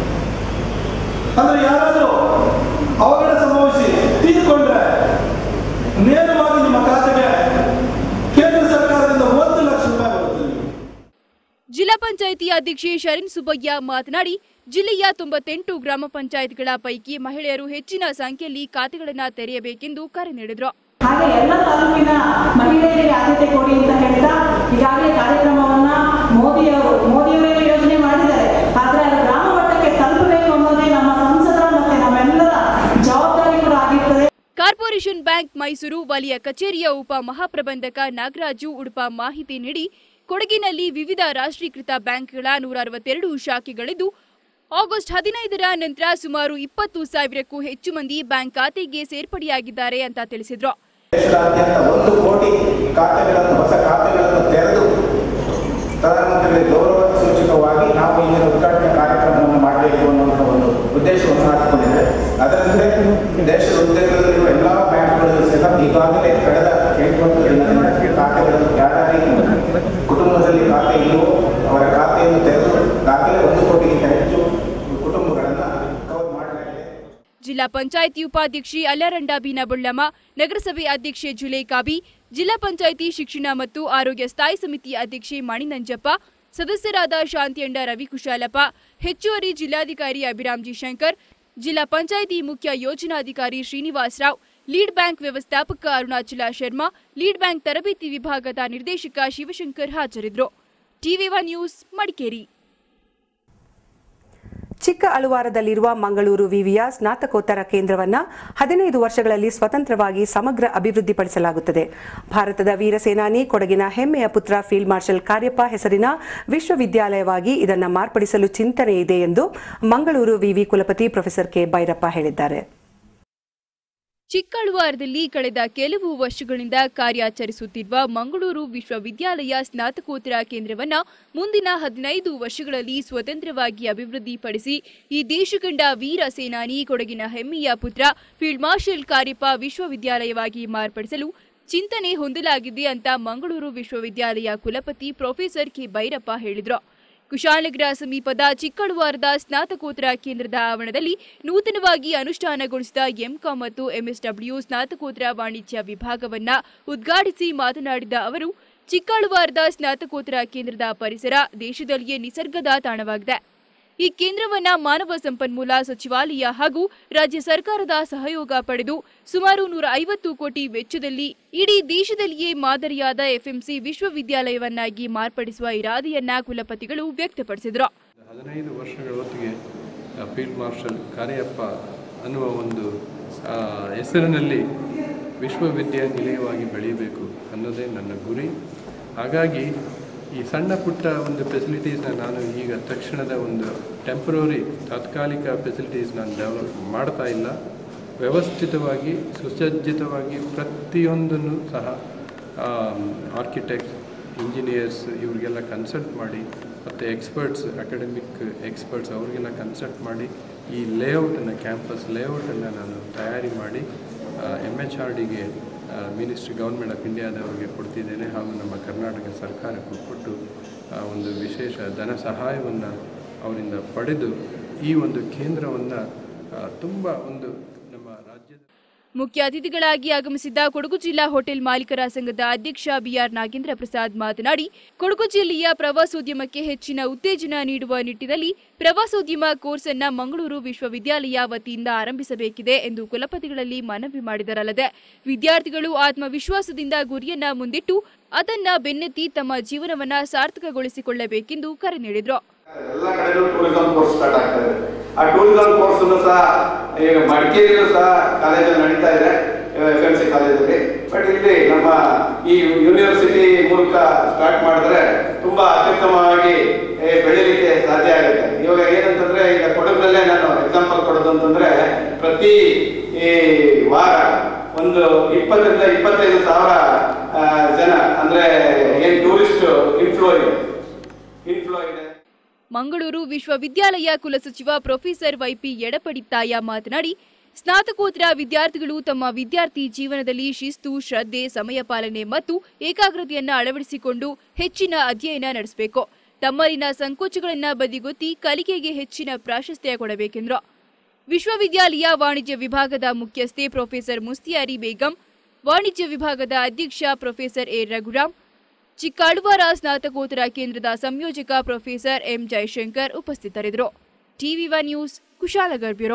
[SPEAKER 12] ಅಂದ್ರೆ ಯಾರಾದರೂ ಅವಘಡ ಸಂಭವಿಸಿ ತೀರ್ಕೊಂಡ್ರೆ ನೇರವಾಗಿ ನಿಮ್ಮ ಖಾತೆಗೆ ಕೇಂದ್ರ ಸರ್ಕಾರದಿಂದ ಒಂದು ಲಕ್ಷ ರೂಪಾಯಿ ಬರುತ್ತೆ ನಿಮಗೆ.
[SPEAKER 9] ಜಿಲ್ಲಾ ಪಂಚಾಯಿತಿ ಅಧ್ಯಕ್ಷೆ ಶರೀನ್ ಸುಬ್ಬಯ್ಯ ಮಾತನಾಡಿ ಜಿಲ್ಲೆಯ ತೊಂಬತ್ತೆಂಟು ಗ್ರಾಮ ಪಂಚಾಯತ್ಗಳ ಪೈಕಿ ಮಹಿಳೆಯರು ಹೆಚ್ಚಿನ ಸಂಖ್ಯೆಯಲ್ಲಿ ಖಾತೆಗಳನ್ನು ತೆರೆಯಬೇಕೆಂದು ಕರೆ ನೀಡಿದರು
[SPEAKER 13] ಹಾಗೆ ಎಲ್ಲ ತಾಲೂಕಿನ ಮಹಿಳೆಯರಿಗೆ ಆದ್ಯತೆ ಕೊಡಿ ಅಂತ ಹೇಳ್ತಾ ಈಗಾಗಲೇ ಕಾರ್ಯಕ್ರಮವನ್ನ ಮೋದಿಯವರು ಮೋದಿಯವರೇ ಯೋಜನೆ ಮಾಡಿದ್ದಾರೆ ಆದ್ರೆ ಅದು ಗ್ರಾಮ ಮಟ್ಟಕ್ಕೆ ತಲುಪಬೇಕು ಅನ್ನೋದೇ ನಮ್ಮ ಸಂಸದರ ಮತ್ತೆ ನಮ್ಮೆಲ್ಲರ ಜವಾಬ್ದಾರಿ ಕೂಡ ಆಗಿರ್ತದೆ
[SPEAKER 9] ಕಾರ್ಪೊರೇಷನ್ ಬ್ಯಾಂಕ್ ಮೈಸೂರು ವಲಯ ಕಚೇರಿಯ ಉಪ ಮಹಾಪ್ರಬಂಧಕ ನಾಗರಾಜು ಉಡುಪ ಮಾಹಿತಿ ನೀಡಿ ಕೊಡಗಿನಲ್ಲಿ ವಿವಿಧ ರಾಷ್ಟ್ರೀಕೃತ ಬ್ಯಾಂಕ್ಗಳ ನೂರ ಅರವತ್ತೆರಡು ಶಾಖೆಗಳಿದ್ದು ಆಗಸ್ಟ್ ಹದಿನೈದರ ನಂತರ ಸುಮಾರು ಇಪ್ಪತ್ತು ಸಾವಿರಕ್ಕೂ ಹೆಚ್ಚು ಮಂದಿ ಬ್ಯಾಂಕ್ ಖಾತೆಗೆ ಸೇರ್ಪಡೆಯಾಗಿದ್ದಾರೆ ಅಂತ ತಿಳಿಸಿದ್ರು
[SPEAKER 14] ದೇಶದಾದ್ಯಂತ ಒಂದು ಕೋಟಿ ಖಾತೆಗಳನ್ನು ಹೊಸ ಖಾತೆಗಳನ್ನು ತೆರೆದು ಪ್ರಧಾನಮಂತ್ರಿಗಳಿಗೆ ಗೌರವ ಸೂಚಕವಾಗಿ ನಾವು ಇಂದಿನ ಉದ್ಘಾಟನೆ ಕಾರ್ಯಕ್ರಮವನ್ನು ಮಾಡಬೇಕು ಅನ್ನುವಂಥ ಒಂದು ಉದ್ದೇಶವನ್ನು ಹಾಕಿಕೊಂಡಿದ್ದೇವೆ ಅದರಂತೆ ದೇಶದ ಉದ್ಯೋಗದಲ್ಲಿರುವ ಎಲ್ಲ ಬ್ಯಾಂಕ್ಗಳಲ್ಲೂ ಸಹ ಈಗಾಗಲೇ ಕಳೆದ ಎಂಟೊಂಬತ್ತು ದಿನದಿಂದ ಖಾತೆಗಳನ್ನು ಯಾರ್ಯಾರಿಗೆ ಕುಟುಂಬದಲ್ಲಿ ಖಾತೆ ಇಲ್ಲವೋ ಅವರ ಖಾತೆಯನ್ನು ತೆರೆದು ದಾಖಲೆ ಒಂದು ಕೋಟಿಗಿಂತ ಹೆಚ್ಚು ಕುಟುಂಬಗಳನ್ನು ಕವರ್ ಮಾಡಲಾಗಿದೆ
[SPEAKER 9] ಜಿಲ್ಲಾ ಪಂಚಾಯಿತಿ ಉಪಾಧ್ಯಕ್ಷೆ ಅಲ್ಲಾರಂಡ ಬೀನ ಬುಳ್ಳಮ್ಮ ನಗರಸಭೆ ಅಧ್ಯಕ್ಷೆ ಜುಲೇಕಾಬಿ ಜಿಲ್ಲಾ ಪಂಚಾಯಿತಿ ಶಿಕ್ಷಣ ಮತ್ತು ಆರೋಗ್ಯ ಸ್ಥಾಯಿ ಸಮಿತಿ ಅಧ್ಯಕ್ಷೆ ಮಣಿನಂಜಪ್ಪ ಸದಸ್ಯರಾದ ಶಾಂತಿಯಂಡ ರವಿಕುಶಾಲಪ್ಪ ಹೆಚ್ಚುವರಿ ಜಿಲ್ಲಾಧಿಕಾರಿ ಅಭಿರಾಮ್ಜಿ ಶಂಕರ್ ಜಿಲ್ಲಾ ಪಂಚಾಯಿತಿ ಮುಖ್ಯ ಯೋಜನಾಧಿಕಾರಿ ಶ್ರೀನಿವಾಸ್ ರಾವ್ ಲೀಡ್ ಬ್ಯಾಂಕ್ ವ್ಯವಸ್ಥಾಪಕ ಅರುಣಾಚಲ ಶರ್ಮಾ ಲೀಡ್ ಬ್ಯಾಂಕ್ ತರಬೇತಿ ವಿಭಾಗದ ನಿರ್ದೇಶಕ ಶಿವಶಂಕರ್ ಹಾಜರಿದ್ದರು ಟಿವಿ ಒನ್ ನ್ಯೂಸ್ ಮಡಿಕೇರಿ
[SPEAKER 6] ಚಿಕ್ಕ ಅಳುವಾರದಲ್ಲಿರುವ ಮಂಗಳೂರು ವಿವಿಯ ಸ್ನಾತಕೋತ್ತರ ಕೇಂದ್ರವನ್ನ ಹದಿನೈದು ವರ್ಷಗಳಲ್ಲಿ ಸ್ವತಂತ್ರವಾಗಿ ಸಮಗ್ರ ಅಭಿವೃದ್ಧಿಪಡಿಸಲಾಗುತ್ತದೆ ಭಾರತದ ವೀರ ಸೇನಾನಿ ಕೊಡಗಿನ ಹೆಮ್ಮೆಯ ಪುತ್ರ ಫೀಲ್ಡ್ ಮಾರ್ಷಲ್ ಕಾರ್ಯಪ್ಪ ಹೆಸರಿನ ವಿಶ್ವವಿದ್ಯಾಲಯವಾಗಿ ಇದನ್ನು ಮಾರ್ಪಡಿಸಲು ಚಿಂತನೆ ಇದೆ ಎಂದು ಮಂಗಳೂರು ವಿವಿ ಕುಲಪತಿ ಪ್ರೊಫೆಸರ್ ಕೆ ಭೈರಪ್ಪ ಹೇಳಿದ್ದಾರೆ
[SPEAKER 9] ಚಿಕ್ಕಳುವಾರದಲ್ಲಿ ಕಳೆದ ಕೆಲವು ವರ್ಷಗಳಿಂದ ಕಾರ್ಯಾಚರಿಸುತ್ತಿರುವ ಮಂಗಳೂರು ವಿಶ್ವವಿದ್ಯಾಲಯ ಸ್ನಾತಕೋತ್ತರ ಕೇಂದ್ರವನ್ನ ಮುಂದಿನ ಹದಿನೈದು ವರ್ಷಗಳಲ್ಲಿ ಸ್ವತಂತ್ರವಾಗಿ ಅಭಿವೃದ್ಧಿಪಡಿಸಿ ಈ ದೇಶ ಕಂಡ ವೀರ ಸೇನಾನಿ ಕೊಡಗಿನ ಹೆಮ್ಮೆಯ ಪುತ್ರ ಫೀಲ್ಡ್ ಮಾರ್ಷಲ್ ಕಾರ್ಯಪ್ಪ ವಿಶ್ವವಿದ್ಯಾಲಯವಾಗಿ ಮಾರ್ಪಡಿಸಲು ಚಿಂತನೆ ಹೊಂದಲಾಗಿದೆ ಅಂತ ಮಂಗಳೂರು ವಿಶ್ವವಿದ್ಯಾಲಯ ಕುಲಪತಿ ಪ್ರೊಫೆಸರ್ ಕೆ ಭೈರಪ್ಪ ಹೇಳಿದರು ಕುಶಾಲನಗರ ಸಮೀಪದ ಚಿಕ್ಕಳುವಾರದ ಸ್ನಾತಕೋತ್ತರ ಕೇಂದ್ರದ ಆವರಣದಲ್ಲಿ ನೂತನವಾಗಿ ಅನುಷ್ಠಾನಗೊಳಿಸಿದ ಎಂಕಾಂ ಮತ್ತು ಎಂಎಸ್ಡಬ್ಲ್ಯೂ ಸ್ನಾತಕೋತ್ತರ ವಾಣಿಜ್ಯ ವಿಭಾಗವನ್ನ ಉದ್ಘಾಟಿಸಿ ಮಾತನಾಡಿದ ಅವರು ಚಿಕ್ಕಳುವಾರದ ಸ್ನಾತಕೋತ್ತರ ಕೇಂದ್ರದ ಪರಿಸರ ದೇಶದಲ್ಲಿಯೇ ನಿಸರ್ಗದ ತಾಣವಾಗಿದೆ ಈ ಕೇಂದ್ರವನ್ನ ಮಾನವ ಸಂಪನ್ಮೂಲ ಸಚಿವಾಲಯ ಹಾಗೂ ರಾಜ್ಯ ಸರ್ಕಾರದ ಸಹಯೋಗ ಪಡೆದು ಸುಮಾರು ನೂರ ಐವತ್ತು ಕೋಟಿ ವೆಚ್ಚದಲ್ಲಿ ಇಡೀ ದೇಶದಲ್ಲಿಯೇ ಮಾದರಿಯಾದ ಎಫ್ಎಂಸಿ ವಿಶ್ವವಿದ್ಯಾಲಯವನ್ನಾಗಿ ಮಾರ್ಪಡಿಸುವ ಇರಾದೆಯನ್ನ ಕುಲಪತಿಗಳು ವ್ಯಕ್ತಪಡಿಸಿದರು
[SPEAKER 15] ಹದಿನೈದು ವರ್ಷಗಳ ಹೊತ್ತಿಗೆ ಆ, ಫೀಲ್ಡ್ ಮಾರ್ಷಲ್ ಕಾರ್ಯಪ್ಪ ಅನ್ನುವ ಒಂದು ಆ, ಹೆಸರಿನಲ್ಲಿ ವಿಶ್ವವಿದ್ಯಾನಿಲಯವಾಗಿ ಬೆಳೆಯಬೇಕು ಅನ್ನೋದೇ ನನ್ನ ಗುರಿ ಹಾಗಾಗಿ ಈ ಸಣ್ಣ ಪುಟ್ಟ ಒಂದು ಫೆಸಿಲಿಟೀಸ್ನ ನಾನು ಈಗ ತಕ್ಷಣದ ಒಂದು ಟೆಂಪ್ರರಿ ತಾತ್ಕಾಲಿಕ ಫೆಸಿಲಿಟೀಸ್ ನಾನು ಡೆವಲಪ್ ಮಾಡ್ತಾ ಇಲ್ಲ ವ್ಯವಸ್ಥಿತವಾಗಿ ಸುಸಜ್ಜಿತವಾಗಿ ಪ್ರತಿಯೊಂದನ್ನು ಸಹ ಆರ್ಕಿಟೆಕ್ಟ್ ಇಂಜಿನಿಯರ್ಸ್ ಇವರಿಗೆಲ್ಲ ಕನ್ಸಲ್ಟ್ ಮಾಡಿ ಮತ್ತು ಎಕ್ಸ್ಪರ್ಟ್ಸ್ ಅಕಾಡೆಮಿಕ್ ಎಕ್ಸ್ಪರ್ಟ್ಸ್ ಅವರಿಗೆಲ್ಲ ಕನ್ಸಲ್ಟ್ ಮಾಡಿ ಈ ಲೇಔಟನ್ನು ಕ್ಯಾಂಪಸ್ ಲೇಔಟನ್ನು ನಾನು ತಯಾರಿ ಮಾಡಿ ಎಮ್ ಎಚ್ ಆರ್ ಡಿಗೆ ಮಿನಿಸ್ಟ್ರಿ ಗೌರ್ಮೆಂಟ್ ಆಫ್ ಇಂಡಿಯಾದವರಿಗೆ ಕೊಡ್ತಿದ್ದೇನೆ ಹಾಗೂ ನಮ್ಮ ಕರ್ನಾಟಕ ಸರ್ಕಾರಕ್ಕೂ ಕೊಟ್ಟು ಆ, ಒಂದು ವಿಶೇಷ ಧನ ಸಹಾಯವನ್ನು ಅವರಿಂದ ಪಡೆದು ಈ ಒಂದು ಕೇಂದ್ರವನ್ನು ತುಂಬ ಒಂದು ನಮ್ಮ ರಾಜ್ಯದ
[SPEAKER 9] ಮುಖ್ಯ ಅತಿಥಿಗಳಾಗಿ ಆಗಮಿಸಿದ್ದ ಕೊಡಗು ಜಿಲ್ಲಾ ಹೋಟೆಲ್ ಮಾಲೀಕರ ಸಂಘದ ಅಧ್ಯಕ್ಷ ಬಿಆರ್ ನಾಗೇಂದ್ರ ಪ್ರಸಾದ್ ಮಾತನಾಡಿ ಕೊಡಗು ಜಿಲ್ಲೆಯ ಪ್ರವಾಸೋದ್ಯಮಕ್ಕೆ ಹೆಚ್ಚಿನ ಉತ್ತೇಜನ ನೀಡುವ ನಿಟ್ಟಿನಲ್ಲಿ ಪ್ರವಾಸೋದ್ಯಮ ಕೋರ್ಸ್ ಅನ್ನ ಮಂಗಳೂರು ವಿಶ್ವವಿದ್ಯಾಲಯ ವತಿಯಿಂದ ಆರಂಭಿಸಬೇಕಿದೆ ಎಂದು ಕುಲಪತಿಗಳಲ್ಲಿ ಮನವಿ ಮಾಡಿದರಲ್ಲದೆ ವಿದ್ಯಾರ್ಥಿಗಳು ಆತ್ಮವಿಶ್ವಾಸದಿಂದ ಗುರಿಯನ್ನ ಮುಂದಿಟ್ಟು ಅದನ್ನ ಬೆನ್ನತ್ತಿ ತಮ್ಮ ಜೀವನವನ್ನ ಸಾರ್ಥಕಗೊಳಿಸಿಕೊಳ್ಳಬೇಕೆಂದು ಕರೆ ನೀಡಿದರು
[SPEAKER 16] ಎಲ್ಲ ಕಡೆನೂ ಟೂರಿಸಂ ಕೋರ್ಸ್ ಸ್ಟಾರ್ಟ್ ಆಗ್ತಾ ಇದೆ ಆ ಟೂರಿಸಂ ಕೋರ್ಸ್ ಸಹ ಈಗ ಮಡಿಕೇರಿಯಲ್ಲೂ ಸಹ ಕಾಲೇಜಲ್ಲಿ ನಡೀತಾ ಇದೆ ಎಫ್ ಎಂ ಸಿ ಕಾಲೇಜಲ್ಲಿ ಬಟ್ ಇಲ್ಲಿ ನಮ್ಮ ಈ ಯೂನಿವರ್ಸಿಟಿ ಮೂಲಕ ಸ್ಟಾರ್ಟ್ ಮಾಡಿದ್ರೆ ತುಂಬಾ ಅತ್ಯುತ್ತಮವಾಗಿ ಏ, ಬೆಳೀಲಿಕ್ಕೆ ಸಾಧ್ಯ ಆಗುತ್ತೆ ಇವಾಗ ಏನಂತಂದ್ರೆ ಈಗ ಕೊಡಗಿನಲ್ಲೇ ನಾನು ಎಕ್ಸಾಂಪಲ್ ಕೊಡೋದು ಅಂತಂದ್ರೆ ಪ್ರತಿ ಈ ವಾರ ಒಂದು ಇಪ್ಪತ್ತರಿಂದ ಇಪ್ಪತ್ತೈದು ಸಾವಿರ ಆ, ಜನ ಅಂದ್ರೆ ಏನ್ ಟೂರಿಸ್ಟ್ ಇನ್ಫ್ಲೋ ಇದೆ ಇನ್ಫ್ಲೋ ಇದೆ
[SPEAKER 9] ಮಂಗಳೂರು ವಿಶ್ವವಿದ್ಯಾಲಯ ಕುಲಸಚಿವ ಪ್ರೊಫೆಸರ್ ವೈಪಿ ಎಡಪಡಿತ್ತಾಯ ಮಾತನಾಡಿ ಸ್ನಾತಕೋತ್ತರ ವಿದ್ಯಾರ್ಥಿಗಳು ತಮ್ಮ ವಿದ್ಯಾರ್ಥಿ ಜೀವನದಲ್ಲಿ ಶಿಸ್ತು ಶ್ರದ್ಧೆ ಸಮಯ ಪಾಲನೆ ಮತ್ತು ಏಕಾಗ್ರತೆಯನ್ನ ಅಳವಡಿಸಿಕೊಂಡು ಹೆಚ್ಚಿನ ಅಧ್ಯಯನ ನಡೆಸಬೇಕು ತಮ್ಮಲ್ಲಿನ ಸಂಕೋಚಗಳನ್ನ ಬದಿಗೊತ್ತಿ ಕಲಿಕೆಗೆ ಹೆಚ್ಚಿನ ಪ್ರಾಶಸ್ತ್ಯ ಕೊಡಬೇಕೆಂದರು ವಿಶ್ವವಿದ್ಯಾಲಯ ವಾಣಿಜ್ಯ ವಿಭಾಗದ ಮುಖ್ಯಸ್ಥೆ ಪ್ರೊಫೆಸರ್ ಮುಸ್ತಿಯಾರಿ ಬೇಗಂ ವಾಣಿಜ್ಯ ವಿಭಾಗದ ಅಧ್ಯಕ್ಷ ಪ್ರೊಫೆಸರ್ ಎ ರಘುರಾಮ್ ಚಿಕ್ಕಾಡುವಾರ ಸ್ನಾತಕೋತ್ತರ ಕೇಂದ್ರದ ಸಂಯೋಜಕ ಪ್ರೊಫೆಸರ್ ಎಂ ಜಯಶಂಕರ್ ಉಪಸ್ಥಿತರಿದ್ದರು TV one news Kushalnagar bureau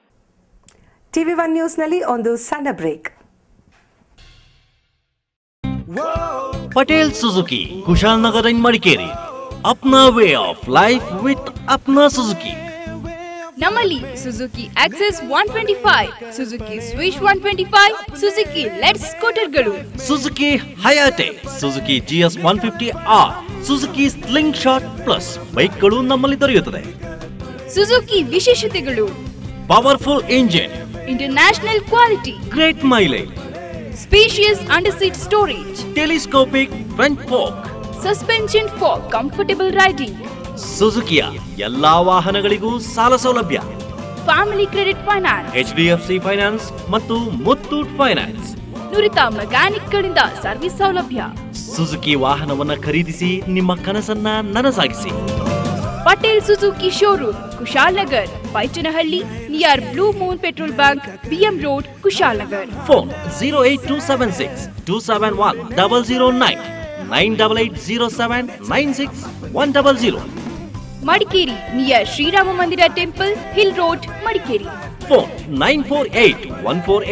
[SPEAKER 6] TV one ನ್ಯೂಸ್ನಲ್ಲಿ ಒಂದು ಸಣ್ಣ break
[SPEAKER 2] Patel Suzuki Kushalanagara in Madikeri ಅಪ್ನಾ ವೇ ಆಫ್ ಲೈಫ್ ವಿತ್ ಅಪ್ನಾ ಸುಜುಕಿ
[SPEAKER 9] ನಮ್ಮಲ್ಲಿ Suzuki Access one twenty five Suzuki Swish one twenty five Suzuki Let's ಸ್ಕೂಟರ್ಗಳು
[SPEAKER 2] Suzuki Hayate Suzuki GS one fifty R Suzuki slingshot plus ಬೈಕ್ಗಳು ನಮ್ಮಲ್ಲಿ ದೊರೆಯುತ್ತದೆ
[SPEAKER 9] Suzuki ವಿಶೇಷತೆಗಳು
[SPEAKER 2] powerful engine
[SPEAKER 9] international quality
[SPEAKER 2] great mileage
[SPEAKER 9] spacious under seat storage
[SPEAKER 2] telescopic front folk
[SPEAKER 9] suspension for comfortable riding
[SPEAKER 2] ಸುಜುಕಿಯ ಎಲ್ಲಾ ವಾಹನಗಳಿಗೂ ಸಾಲ ಸೌಲಭ್ಯ
[SPEAKER 9] family credit finance
[SPEAKER 2] H D F C finance ಮತ್ತು ಮುತ್ತೂಟ್ ಫೈನಾನ್ಸ್
[SPEAKER 9] ನುರಿತ ಮೆಕ್ಯಾನಿಕ್ಗಳಿಂದ ಸರ್ವಿಸ್ ಸೌಲಭ್ಯ
[SPEAKER 2] ಸುಜುಕಿ ವಾಹನವನ್ನ ಖರೀದಿಸಿ ನಿಮ್ಮ ಕನಸನ್ನ ನನಸಾಗಿಸಿ
[SPEAKER 9] Patel Suzuki showroom Kushalnagar Paichanahalli near blue moon petrol bunk BM road Kushalnagar
[SPEAKER 2] phone zero eight two seven six two seven one double zero nine nine double eight zero seven nine six one double zero
[SPEAKER 9] Madikeri near Srirama Mandira temple hill road Madikeri
[SPEAKER 2] phone nine four eight one four eight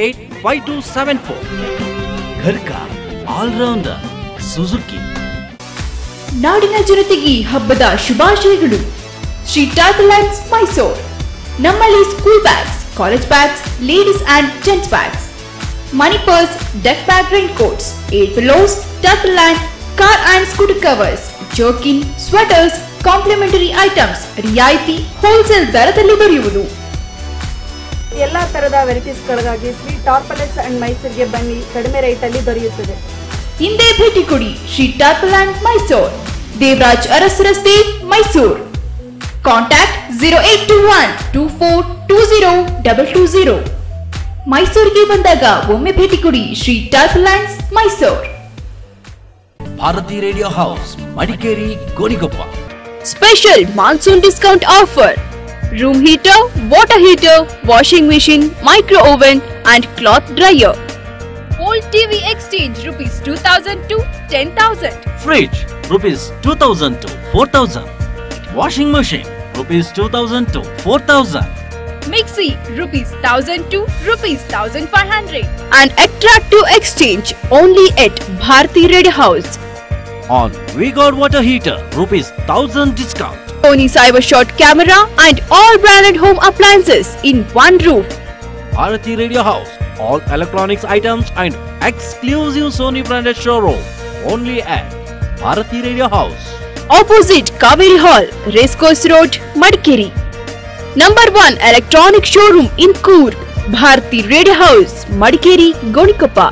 [SPEAKER 2] five two seven four घर का allrounder Suzuki
[SPEAKER 9] ನಾಡಿನ ಜನತೆಗೆ ಈ ಹಬ್ಬದ ಶುಭಾಶಯಗಳು Shri lands Mysore ನಮ್ಮಲ್ಲಿ school bags college bags ladies and gents bags money purse deck bag raincoats air pillows turtle land car and scooter covers jerkin sweaters complimentary items ರಿಯಾಯಿತಿ wholesale ದರದಲ್ಲಿ ದೊರೆಯುವುದು
[SPEAKER 17] ಎಲ್ಲಾ ತರದ ವೆರೈಟೀಸ್ಗಳಿಗಾಗಿ ಶ್ರೀ ಟಾರ್ಪಲೆಟ್ಸ್ ಅಂಡ್ ಮೈಸೂರಿಗೆ ಬನ್ನಿ ಕಡಿಮೆ ರೇಟಲ್ಲಿ ದೊರೆಯುತ್ತದೆ
[SPEAKER 9] ಹಿಂದೆ ಭೇಟಿ ಕೊಡಿ ಶ್ರೀ ಲ್ಯಾಂಡ್ ಮೈಸೂರ್ ದೇವರಾಜ್ ಅರಸ್ ರಸ್ತೆ Mysore contact zero eight two one two four two zero double two zero ಮೈಸೂರಿಗೆ ಬಂದಾಗ ಒಮ್ಮೆ ಭೇಟಿ ಕೊಡಿ Sri lands Mysore
[SPEAKER 2] Bharati radio house Madikeri Gonikoppa
[SPEAKER 9] special monsoon discount offer room heater water heater washing machine micro oven and cloth dryer old TV exchange rupees two thousand to ten thousand
[SPEAKER 2] fridge rupees two thousand to four thousand washing machine rupees two thousand to four thousand
[SPEAKER 9] mixie rupees thousand to rupees thousand five hundred and attractive exchange only at Bharati red house
[SPEAKER 2] on we got water heater rupees thousand discount
[SPEAKER 9] Sony Cyber Shot camera and all branded home appliances in one roof.
[SPEAKER 2] Bharati Radio House. All electronics items and exclusive Sony branded showroom. Only at Bharati Radio House.
[SPEAKER 9] Opposite Kaveri Hall, Racecourse Road, Madikeri. Number 1 electronic showroom in Coorg, Bharati Radio House, Madikeri, Gonikoppa.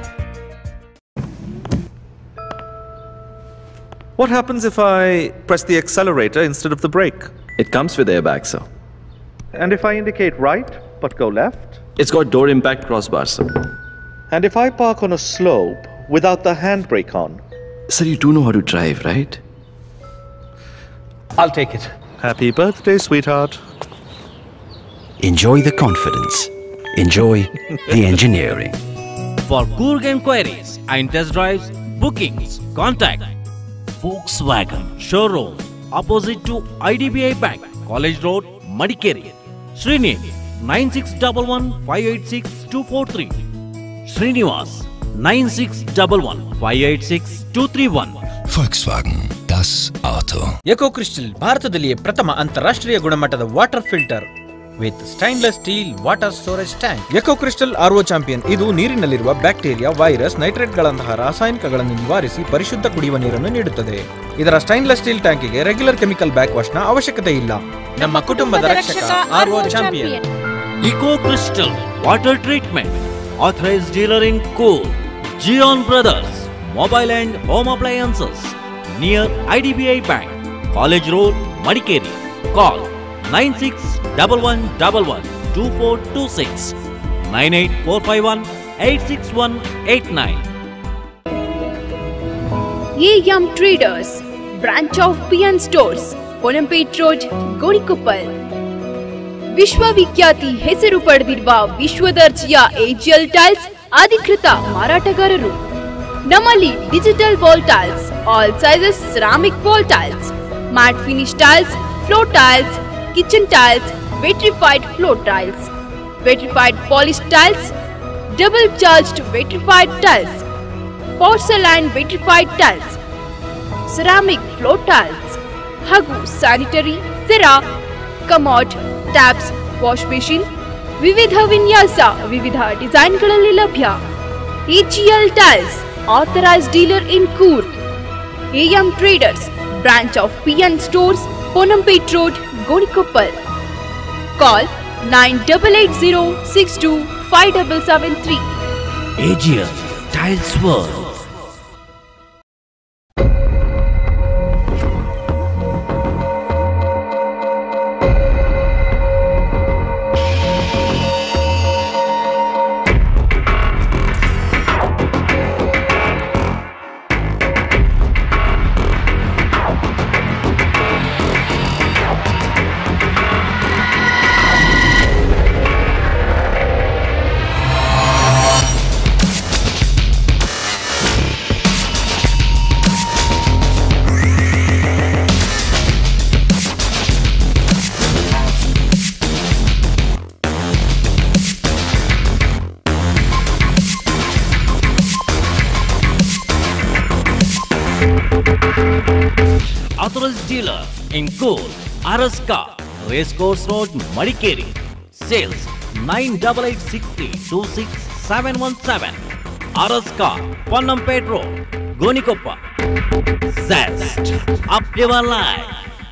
[SPEAKER 18] What happens if I press the accelerator instead of the brake?
[SPEAKER 19] It comes with airbags, sir.
[SPEAKER 18] And if I indicate right but go left?
[SPEAKER 19] It's got door impact crossbars, sir.
[SPEAKER 18] And if I park on a slope without the handbrake on?
[SPEAKER 19] Sir, you do know how to drive, right?
[SPEAKER 18] I'll take it. Happy birthday, sweetheart.
[SPEAKER 20] Enjoy the confidence. Enjoy the engineering.
[SPEAKER 2] For Coorg enquiries and test drives, bookings, contact Volkswagen Showroom opposite to IDBI Bank, College Road, Madikeri. Srini 9611 586 243. Srinivas 9611 586 231.
[SPEAKER 3] Volkswagen, das Auto.
[SPEAKER 21] Eco crystal ಭಾರತದಲ್ಲಿಯೇ ಪ್ರಥಮ ಅಂತಾರಾಷ್ಟ್ರೀಯ ಗುಣಮಟ್ಟದ water filter with stainless steel water storage tank eco crystal RO champion ಇದು ನೀರಿನಲ್ಲಿರುವ bacteria virus ನೈಟ್ರೇಟ್ಗಳಂತಹ ರಾಸಾಯನಿಕಗಳನ್ನು ನಿವಾರಿಸಿ ಪರಿಶುದ್ಧ ಕುಡಿಯುವ ನೀರನ್ನು ನೀಡುತ್ತದೆ ಇದರ ಸ್ಟೈನ್ಲೆಸ್ ಸ್ಟೀಲ್ ಟ್ಯಾಂಕಿಗೆ ರೆಗ್ಯುಲರ್ ಕೆಮಿಕಲ್ ಬ್ಯಾಕ್ ವಾಶ್ನ ಅವಶ್ಯಕತೆ ಇಲ್ಲ ನಮ್ಮ ಕುಟುಂಬದ ರಕ್ಷಕ RO champion
[SPEAKER 2] Eco Crystal Water Treatment. Authorized dealer in Cool. Gion Brothers. Mobile and Home Appliances. Near IDBI Bank. College Road, Madikeri. Call 9611112426 98451 86189.
[SPEAKER 9] AM Traders, branch of PN Stores, Ponampet Road, Gonikoppal. ವಿಶ್ವವಿಖ್ಯಾತಿ ಹೆಸರು ಪಡೆದಿರುವ ವಿಶ್ವದರ್ಜೆಯ AGL tiles ಅಧಿಕೃತ ಮಾರಾಟಗಾರರು ನಮ್ಮಲ್ಲಿ digital wall tiles all sizes ceramic wall tiles matt finish tiles floor tiles kitchen tiles vitrified floor tiles vitrified polish tiles double charged vitrified tiles porcelain vitrified tiles ceramic floor tiles ಹಾಗೂ sanitary ಸಿರಾ commode taps wash machine ವಿವಿಧ ವಿನ್ಯಾಸ ವಿವಿಧ ಡಿಸೈನ್ಗಳಲ್ಲಿ ಲಭ್ಯ EGL tiles authorise dealer in Coorg AM traders branch of PN stores Ponnampet road Gonikoppal call nine double eight zero six two five double seven three
[SPEAKER 2] AGL Tiles World. Authorized dealer in Cool, Araska, Racecourse Road, Madikeri. Sales 9886326717. Araska, Ponnampet Road, Gonikoppa. Zest, up your life.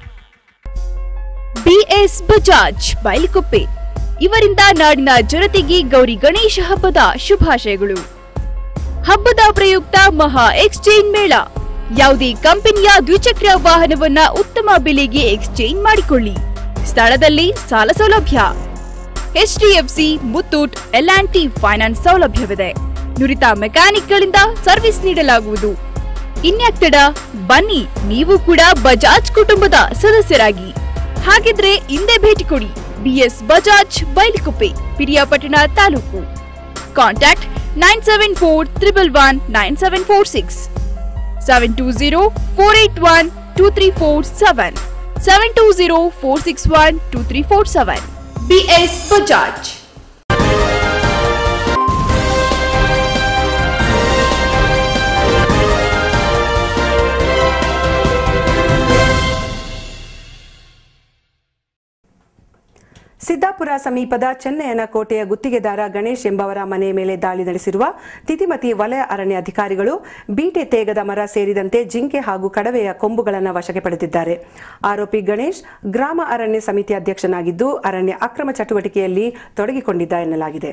[SPEAKER 9] BS Bajaj Bylakuppe ಇವರಿಂದ ನಾಡಿನ ಜನತೆಗೆ ಗೌರಿ ಗಣೇಶ ಹಬ್ಬದ ಶುಭಾಶಯಗಳು ಹಬ್ಬದ ಪ್ರಯುಕ್ತ ಮಹಾ exchange ಮೇಳ ಯಾವುದೇ ಕಂಪನಿಯ ದ್ವಿಚಕ್ರ ವಾಹನವನ್ನ ಉತ್ತಮ ಬೆಲೆಗೆ ಎಕ್ಸ್ಚೇಂಜ್ ಮಾಡಿಕೊಳ್ಳಿ ಸ್ಥಳದಲ್ಲಿ ಸಾಲ ಸೌಲಭ್ಯ HDFC Muthoot L and T finance ಸೌಲಭ್ಯವಿದೆ ನುರಿತ ಮೆಕ್ಯಾನಿಕ್ಗಳಿಂದ ಸರ್ವಿಸ್ ನೀಡಲಾಗುವುದು ಇನ್ಯಾಕ್ ತಡ ಬನ್ನಿ ನೀವು ಕೂಡ ಬಜಾಜ್ ಕುಟುಂಬದ ಸದಸ್ಯರಾಗಿ ಹಾಗಿದ್ರೆ ಹಿಂದೆ ಭೇಟಿ ಕೊಡಿ BS Bajaj Bylakuppe Piriyapatna taluk contact nine seven four triple one nine seven four six seven two zero four eight one two three four seven seven two zero four six one two three four seven BS Bajaj
[SPEAKER 6] Siddapura ಸಮೀಪದ ಚೆನ್ನಯ್ಯನ ಕೋಟೆಯ ಗುತ್ತಿಗೆದಾರ ಗಣೇಶ್ ಎಂಬವರ ಮನೆಯ ಮೇಲೆ ದಾಳಿ ನಡೆಸಿರುವ ತಿತಿಮತಿ ವಲಯ ಅರಣ್ಯ ಅಧಿಕಾರಿಗಳು ಬೀಟೆ ತೇಗದ ಮರ ಸೇರಿದಂತೆ ಜಿಂಕೆ ಹಾಗೂ ಕಡವೆಯ ಕೊಂಬುಗಳನ್ನು ವಶಕ್ಕೆ ಪಡೆದಿದ್ದಾರೆ ಆರೋಪಿ ಗಣೇಶ್ ಗ್ರಾಮ ಅರಣ್ಯ ಸಮಿತಿ ಅಧ್ಯಕ್ಷನಾಗಿದ್ದು ಅರಣ್ಯ ಅಕ್ರಮ ಚಟುವಟಿಕೆಯಲ್ಲಿ ತೊಡಗಿಕೊಂಡಿದ್ದ ಎನ್ನಲಾಗಿದೆ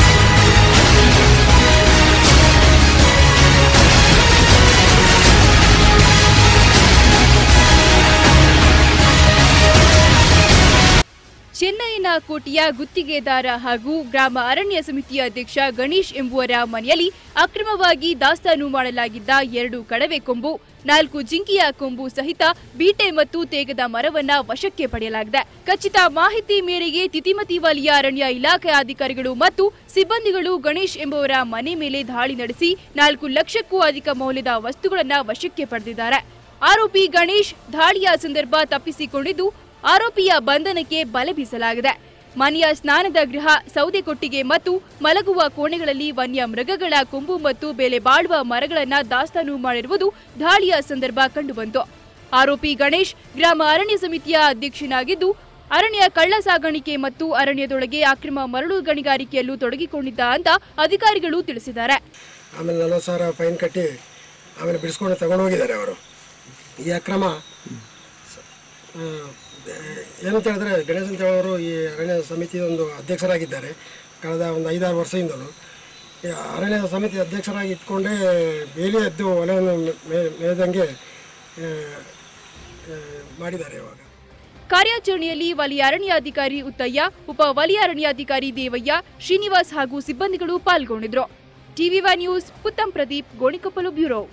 [SPEAKER 9] ಚೆನ್ನೈನ ಕೋಟೆಯ ಗುತ್ತಿಗೆದಾರ ಹಾಗೂ ಗ್ರಾಮ ಅರಣ್ಯ ಸಮಿತಿಯ ಅಧ್ಯಕ್ಷ ಗಣೇಶ್ ಎಂಬುವರ ಮನೆಯಲ್ಲಿ ಅಕ್ರಮವಾಗಿ ದಾಸ್ತಾನು ಮಾಡಲಾಗಿದ್ದ ಎರಡು ಕಡವೆ ಕೊಂಬು ನಾಲ್ಕು ಜಿಂಕೆಯ ಕೊಂಬು ಸಹಿತ ಬೀಟೆ ಮತ್ತು ತೇಗದ ಮರವನ್ನ ವಶಕ್ಕೆ ಪಡೆಯಲಾಗಿದೆ ಖಚಿತ ಮಾಹಿತಿ ಮೇರೆಗೆ ತಿತಿಮತಿ ವಲಯ ಅರಣ್ಯ ಇಲಾಖೆ ಅಧಿಕಾರಿಗಳು ಮತ್ತು ಸಿಬ್ಬಂದಿಗಳು ಗಣೇಶ್ ಎಂಬುವರ ಮನೆ ಮೇಲೆ ದಾಳಿ ನಡೆಸಿ ನಾಲ್ಕು ಲಕ್ಷಕ್ಕೂ ಅಧಿಕ ಮೌಲ್ಯದ ವಸ್ತುಗಳನ್ನ ವಶಕ್ಕೆ ಪಡೆದಿದ್ದಾರೆ ಆರೋಪಿ ಗಣೇಶ್ ದಾಳಿಯ ಸಂದರ್ಭ ತಪ್ಪಿಸಿಕೊಂಡಿದ್ದು ಆರೋಪಿಯ ಬಂಧನಕ್ಕೆ ಬಲೆ ಬೀಸಲಾಗಿದೆ ಮನೆಯ ಸ್ನಾನದ ಗೃಹ ಸೌದೆ ಕೊಟ್ಟಿಗೆ ಮತ್ತು ಮಲಗುವ ಕೋಣೆಗಳಲ್ಲಿ ವನ್ಯ ಮೃಗಗಳ ಕೊಂಬು ಮತ್ತು ಬೆಲೆ ಬಾಳುವ ಮರಗಳನ್ನ ದಾಸ್ತಾನು ಮಾಡಿರುವುದು ದಾಳಿಯ ಸಂದರ್ಭ ಕಂಡುಬಂತು ಆರೋಪಿ ಗಣೇಶ್ ಗ್ರಾಮ ಅರಣ್ಯ ಸಮಿತಿಯ ಅಧ್ಯಕ್ಷನಾಗಿದ್ದು ಅರಣ್ಯ ಕಳ್ಳ ಸಾಗಾಣಿಕೆ ಮತ್ತು ಅರಣ್ಯದೊಳಗೆ ಅಕ್ರಮ ಮರಳು ಗಣಿಗಾರಿಕೆಯಲ್ಲೂ ತೊಡಗಿಕೊಂಡಿದ್ದ ಅಂತ ಅಧಿಕಾರಿಗಳು ತಿಳಿಸಿದ್ದಾರೆ
[SPEAKER 1] ಆಮೇಲೆ ನಲವತ್ತು ಸಾವಿರ ಫೈನ್ ಕಟ್ಟಿ ಆಮೇಲೆ ಬಿಡಿಸ್ಕೊಂಡು ತಗೊಂಡು ಹೋಗಿದ್ದಾರೆ ಅವರು ಈ ಅಕ್ರಮ ಆ, ಏನಂತ ಹೇಳಿದ್ರೆ ಗಣೇಶ್ ಅಂತ ಹೇಳೋರು ಈ ಅರಣ್ಯ ಸಮಿತಿಯ ಒಂದು ಅಧ್ಯಕ್ಷರಾಗಿದ್ದಾರೆ ಕಳೆದ ಒಂದು ಐದಾರು ವರ್ಷದಿಂದಲೂ ಈ ಅರಣ್ಯ ಸಮಿತಿ ಅಧ್ಯಕ್ಷರಾಗಿ ಇಟ್ಕೊಂಡೇ ಬೇಲಿ ಎದ್ದು ಹೊಲವನ್ನು ಮೇ- ಮೇಯ್ದಂಗೆ ಆ, ಆ, ಮಾಡಿದ್ದಾರೆ ಇವಾಗ
[SPEAKER 9] ಕಾರ್ಯಾಚರಣೆಯಲ್ಲಿ ವಲಯ ಅರಣ್ಯಾಧಿಕಾರಿ ಉತ್ತಯ್ಯ ಉಪ ವಲಯ ಅರಣ್ಯಾಧಿಕಾರಿ ದೇವಯ್ಯ ಶ್ರೀನಿವಾಸ್ ಹಾಗೂ ಸಿಬ್ಬಂದಿಗಳು ಪಾಲ್ಗೊಂಡಿದ್ರು TV one news Puttam Pradeep Gonikoppal bureau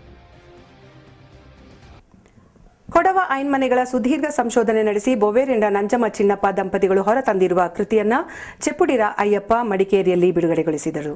[SPEAKER 6] Kodava ಐನ್ಮನೆಗಳ ಸುದೀರ್ಘ ಸಂಶೋಧನೆ ನಡೆಸಿ ಬೊವೇರೆಂಡ ನಂಜಮ್ಮ ಚಿನ್ನಪ್ಪ ದಂಪತಿಗಳು ಹೊರತಂದಿರುವ ಕೃತಿಯನ್ನ ಚೆಪ್ಪುಡಿರ ಅಯ್ಯಪ್ಪ ಮಡಿಕೇರಿಯಲ್ಲಿ ಬಿಡುಗಡೆಗೊಳಿಸಿದರು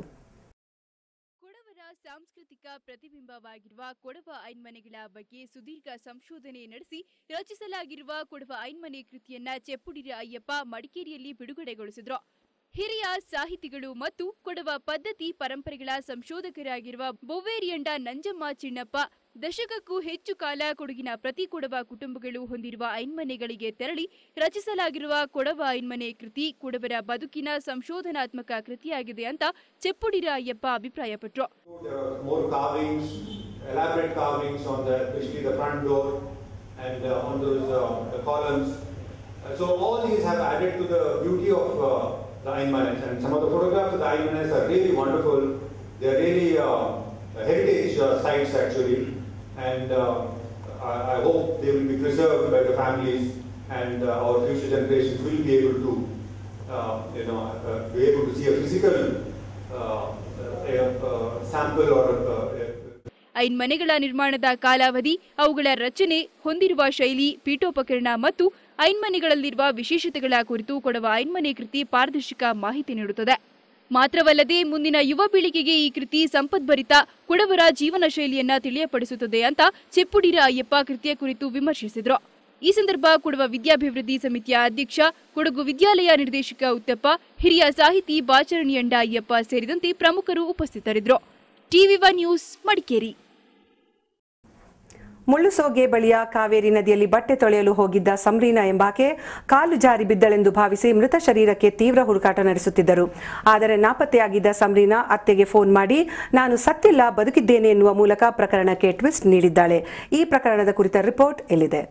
[SPEAKER 9] ಸಾಂಸ್ಕೃತಿಕ ಪ್ರತಿಬಿಂಬವಾಗಿರುವ ಕೊಡವ ಐನ್ಮನೆಗಳ ಬಗ್ಗೆ ಸುದೀರ್ಘ ಸಂಶೋಧನೆ ನಡೆಸಿ ರಚಿಸಲಾಗಿರುವ ಕೊಡವ ಐನ್ಮನೆ ಕೃತಿಯನ್ನ ಚೆಪ್ಪುಡಿರ ಅಯ್ಯಪ್ಪ ಮಡಿಕೇರಿಯಲ್ಲಿ ಬಿಡುಗಡೆಗೊಳಿಸಿದ್ರು ಹಿರಿಯ ಸಾಹಿತಿಗಳು ಮತ್ತು ಕೊಡವ ಪದ್ಧತಿ ಪರಂಪರೆಗಳ ಸಂಶೋಧಕರಾಗಿರುವ ಬೊವೇರಿಯಂಡ ನಂಜಮ್ಮ ಚಿನ್ನಪ್ಪ ದಶಕಕ್ಕೂ ಹೆಚ್ಚು ಕಾಲ ಕೊಡಗಿನ ಪ್ರತಿ ಕೊಡವ ಕುಟುಂಬಗಳು ಹೊಂದಿರುವ ಐನ್ಮನೆಗಳಿಗೆ ತೆರಳಿ ರಚಿಸಲಾಗಿರುವ ಕೊಡವ ಐನ್ಮನೆ ಕೃತಿ ಕೊಡವರ ಬದುಕಿನ ಸಂಶೋಧನಾತ್ಮಕ ಕೃತಿಯಾಗಿದೆ ಅಂತ ಚೆಪ್ಪುಡಿರ Ayyappa ಅಭಿಪ್ರಾಯಪಟ್ರು
[SPEAKER 22] more carvings, elaborate carvings on the, especially the front door and uh, on those uh, the columns. Uh, so all these have added to the beauty of uh, the Aymanes and some of the photographs of the Aymanes are really wonderful. They are really uh, heritage uh, sites actually and uh, I, I hope they will be preserved by the families and uh, our future generations will be able to uh, you know, uh, be able to see a physical uh, a, uh, sample or uh,
[SPEAKER 9] ಐನ್ ಮನೆಗಳ ನಿರ್ಮಾಣದ ಕಾಲಾವಧಿ ಅವುಗಳ ರಚನೆ ಹೊಂದಿರುವ ಶೈಲಿ ಪೀಠೋಪಕರಣ ಮತ್ತು ಐನ್ಮನೆಗಳಲ್ಲಿರುವ ವಿಶೇಷತೆಗಳ ಕುರಿತು ಕೊಡುವ ಐನ್ಮನೆ ಕೃತಿ ಪಾರದರ್ಶಕ ಮಾಹಿತಿ ನೀಡುತ್ತದೆ ಮಾತ್ರವಲ್ಲದೆ ಮುಂದಿನ ಯುವ ಪೀಳಿಗೆಗೆ ಈ ಕೃತಿ ಸಂಪದ್ಭರಿತ ಕೊಡವರ ಜೀವನ ಶೈಲಿಯನ್ನ ತಿಳಿಯಪಡಿಸುತ್ತದೆ ಅಂತ ಚೆಪ್ಪುಡಿರ ಅಯ್ಯಪ್ಪ ಕೃತಿಯ ಕುರಿತು ವಿಮರ್ಶಿಸಿದ್ರು ಈ ಸಂದರ್ಭ ಕೊಡುವ ವಿದ್ಯಾಭಿವೃದ್ಧಿ ಸಮಿತಿಯ ಅಧ್ಯಕ್ಷ ಕೊಡಗು ವಿದ್ಯಾಲಯ ನಿರ್ದೇಶಕ ಉತ್ತಪ್ಪ ಹಿರಿಯ ಸಾಹಿತಿ ಬಾಚರಣಿಯಂಡ ಅಯ್ಯಪ್ಪ ಸೇರಿದಂತೆ ಪ್ರಮುಖರು ಉಪಸ್ಥಿತರಿದ್ದರು TV one news Madikeri
[SPEAKER 6] Mullusoge ಬಳಿಯ ಕಾವೇರಿ ನದಿಯಲ್ಲಿ ಬಟ್ಟೆ ತೊಳೆಯಲು ಹೋಗಿದ್ದ ಸಂರೀನಾ ಎಂಬಾಕೆ ಕಾಲು ಜಾರಿ ಬಿದ್ದಳೆಂದು ಭಾವಿಸಿ ಮೃತ ಶರೀರಕ್ಕೆ ತೀವ್ರ ಹುಡುಕಾಟ ನಡೆಸುತ್ತಿದ್ದರು ಆದರೆ ನಾಪತ್ತೆಯಾಗಿದ್ದ ಸಂರೀನಾ ಅತ್ತೆಗೆ ಫೋನ್ ಮಾಡಿ ನಾನು ಸತ್ತಿಲ್ಲ ಬದುಕಿದ್ದೇನೆ ಎನ್ನುವ ಮೂಲಕ ಪ್ರಕರಣಕ್ಕೆ ಟ್ವಿಸ್ಟ್ ನೀಡಿದ್ದಾಳೆ ಈ ಪ್ರಕರಣದ ಕುರಿತ ರಿಪೋರ್ಟ್ ಎಲ್ಲಿದೆ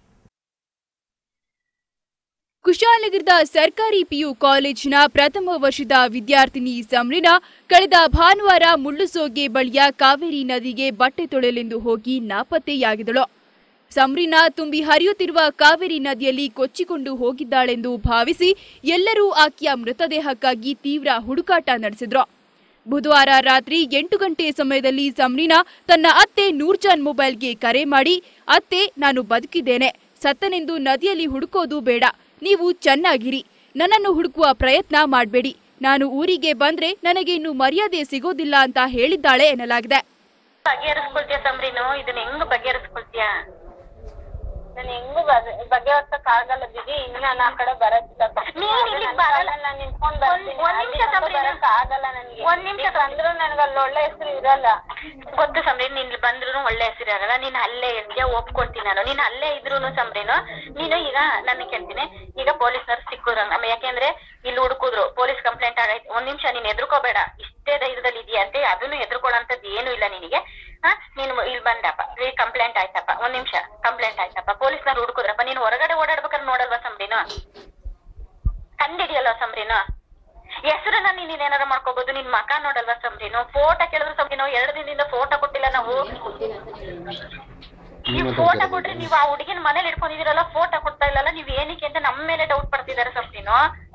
[SPEAKER 9] ಕುಶಾಲನಗರದ ಸರ್ಕಾರಿ ಪಿಯು ಕಾಲೇಜಿನ ಪ್ರಥಮ ವರ್ಷದ ವಿದ್ಯಾರ್ಥಿನಿ ಸಮರಿನ ಕಳೆದ ಭಾನುವಾರ ಮುಳ್ಳುಸೋಗೆ ಬಳಿಯ ಕಾವೇರಿ ನದಿಗೆ ಬಟ್ಟೆ ತೊಳೆಯಲೆಂದು ಹೋಗಿ ನಾಪತ್ತೆಯಾಗಿದ್ದಳು ಸಮರಿನ ತುಂಬಿ ಹರಿಯುತ್ತಿರುವ ಕಾವೇರಿ ನದಿಯಲ್ಲಿ ಕೊಚ್ಚಿಕೊಂಡು ಹೋಗಿದ್ದಾಳೆಂದು ಭಾವಿಸಿ ಎಲ್ಲರೂ ಆಕೆಯ ಮೃತದೇಹಕ್ಕಾಗಿ ತೀವ್ರ ಹುಡುಕಾಟ ನಡೆಸಿದ್ರು ಬುಧವಾರ ರಾತ್ರಿ ಎಂಟು ಗಂಟೆ ಸಮಯದಲ್ಲಿ ಸಮರೀನಾ ತನ್ನ ಅತ್ತೆ ನೂರ್ಜಾನ್ ಮೊಬೈಲ್ಗೆ ಕರೆ ಮಾಡಿ ಅತ್ತೆ ನಾನು ಬದುಕಿದ್ದೇನೆ ಸತ್ತನೆಂದು ನದಿಯಲ್ಲಿ ಹುಡುಕೋದು ಬೇಡ ನೀವು ಚೆನ್ನಾಗಿರಿ ನನ್ನನ್ನು ಹುಡುಕುವ ಪ್ರಯತ್ನ ಮಾಡಬೇಡಿ ನಾನು ಊರಿಗೆ ಬಂದ್ರೆ ನನಗೆ ಇನ್ನು ಮರ್ಯಾದೆ ಸಿಗೋದಿಲ್ಲ ಅಂತ ಹೇಳಿದ್ದಾಳೆ ಎನ್ನಲಾಗಿದೆ
[SPEAKER 4] ಬಗೆಹರಿಸ್ಕೊಳ್ತೀಯ ಸಂಬ್ರೀನು ಇದನ್ನ ಹೆಂಗ್ ಬಗೆಹರಿಸ್ಕೊಳ್ತೀಯ ನಾನು ಹೆಂಗು ಬಗೆಹರ್ಸಕ್ ಆಗಲ್ಲ ಬಿಡಿ ಇನ್ನು ನಾನು ಆ ಕಡೆ ಬರತ್ತಿಲ್ಲ ನೀನ್ ಇಲ್ಲಿ ಬರಲ್ಲ ನಿಂತ್ಕೊಂಡ್ ಬರ್ತೀನಿ ಒಂದ್ ನಿಮಿಷ ಬರಕ್ ಆಗಲ್ಲ ನನ್ಗೆ ಒಂದ್ ನಿಮಿಷ ಬಂದ್ರು ನನ್ಗೆ ಅಲ್ಲಿ ಒಳ್ಳೆ ಹೆಸರು ಇರಲ್ಲ ಗೊತ್ತು ಸಂಬ್ರೀನ್ ನೀನ್ ಇಲ್ಲಿ ಬಂದ್ರು ಒಳ್ಳೆ ಹೆಸರು ಇರಲ್ಲ ನೀನ್ ಅಲ್ಲೇ ಇರ್ತೀಯ ಒಪ್ಕೊಳ್ತೀನಿ ನಾನು ನೀನ್ ಅಲ್ಲೇ ಇದ್ರು ಸಂಬ್ರೀನು ನೀನು ಈಗ ನನ್ನ ಕೇಳ್ತೀನಿ ಈಗ ಪೊಲೀಸ್ನವ್ರು ಸಿಕ್ಕಿದ್ರು ನಮ್ಮ ಯಾಕೆಂದ್ರೆ ಇಲ್ಲಿ ಹುಡುಕಿದ್ರು ಪೊಲೀಸ್ ಕಂಪ್ಲೇಂಟ್ ಆಗೈತೆ ಒಂದ್ ನಿಮಿಷ ನೀನ್ ಎದ್ರುಕೋಬೇಡ ಇಷ್ಟೇ ಧೈರ್ಯದಲ್ಲಿ ಇದೆಯಂತೆ ಅದನ್ನು ಎದ್ರುಕೊಳ್ಳೋಂಥದ್ದು ಏನು ಇಲ್ಲ ನಿನಗೆ ಹಾ ನೀನು ಇಲ್ಲಿ ಬಂದಪ್ಪ ಈ ಕಂಪ್ಲೇಂಟ್ ಆಯ್ತಪ್ಪ ಒಂದ್ ನಿಮಿಷ ಕಂಪ್ಲೇಂಟ್ ಆಯ್ತಪ್ಪ ಪೊಲೀಸ್ನವ್ರು ಹುಡುಕಿದ್ರಪ್ಪ ನೀನು ಹೊರಗಡೆ ಓಡಾಡ್ಬೇಕಾದ್ರೆ ನೋಡಲ್ವಾ ಸಂಬ್ರೀನು ಕಂಡಿಡಿಯಲ್ವಾ ಸಂಬ್ರೀನು ಹೆಸರನ್ನ ನೀನ್ ಏನಾರ ಮಾಡ್ಕೋಬಹುದು ನಿನ್ ಮಕ ನೋಡಲ್ವಾ ಸಂಬ್ರೀನು ಫೋಟೋ ಕೇಳಿದ್ರು ಸಂಬ್ರೀನು ಎರಡು ದಿನದಿಂದ ಫೋಟೋ ಕೊಟ್ಟಿಲ್ಲ ನಾವು ನೀವು ಫೋಟೋ ಕೊಟ್ರೆ ನೀವು ಆ ಹುಡುಗಿನ ಮನೇಲಿ ಇಟ್ಕೊಂಡಿದಿರಲ್ಲ ಫೋಟೋ ಕೊಡ್ತಾ ಇಲ್ಲಲ್ಲ ನೀವ್ ಏನಕ್ಕೆ ಅಂತ ನಮ್ಮ ಮೇಲೆ ಡೌಟ್ ಪಡ್ತಿದಾರೆ ಸಂಬ್ರೀನು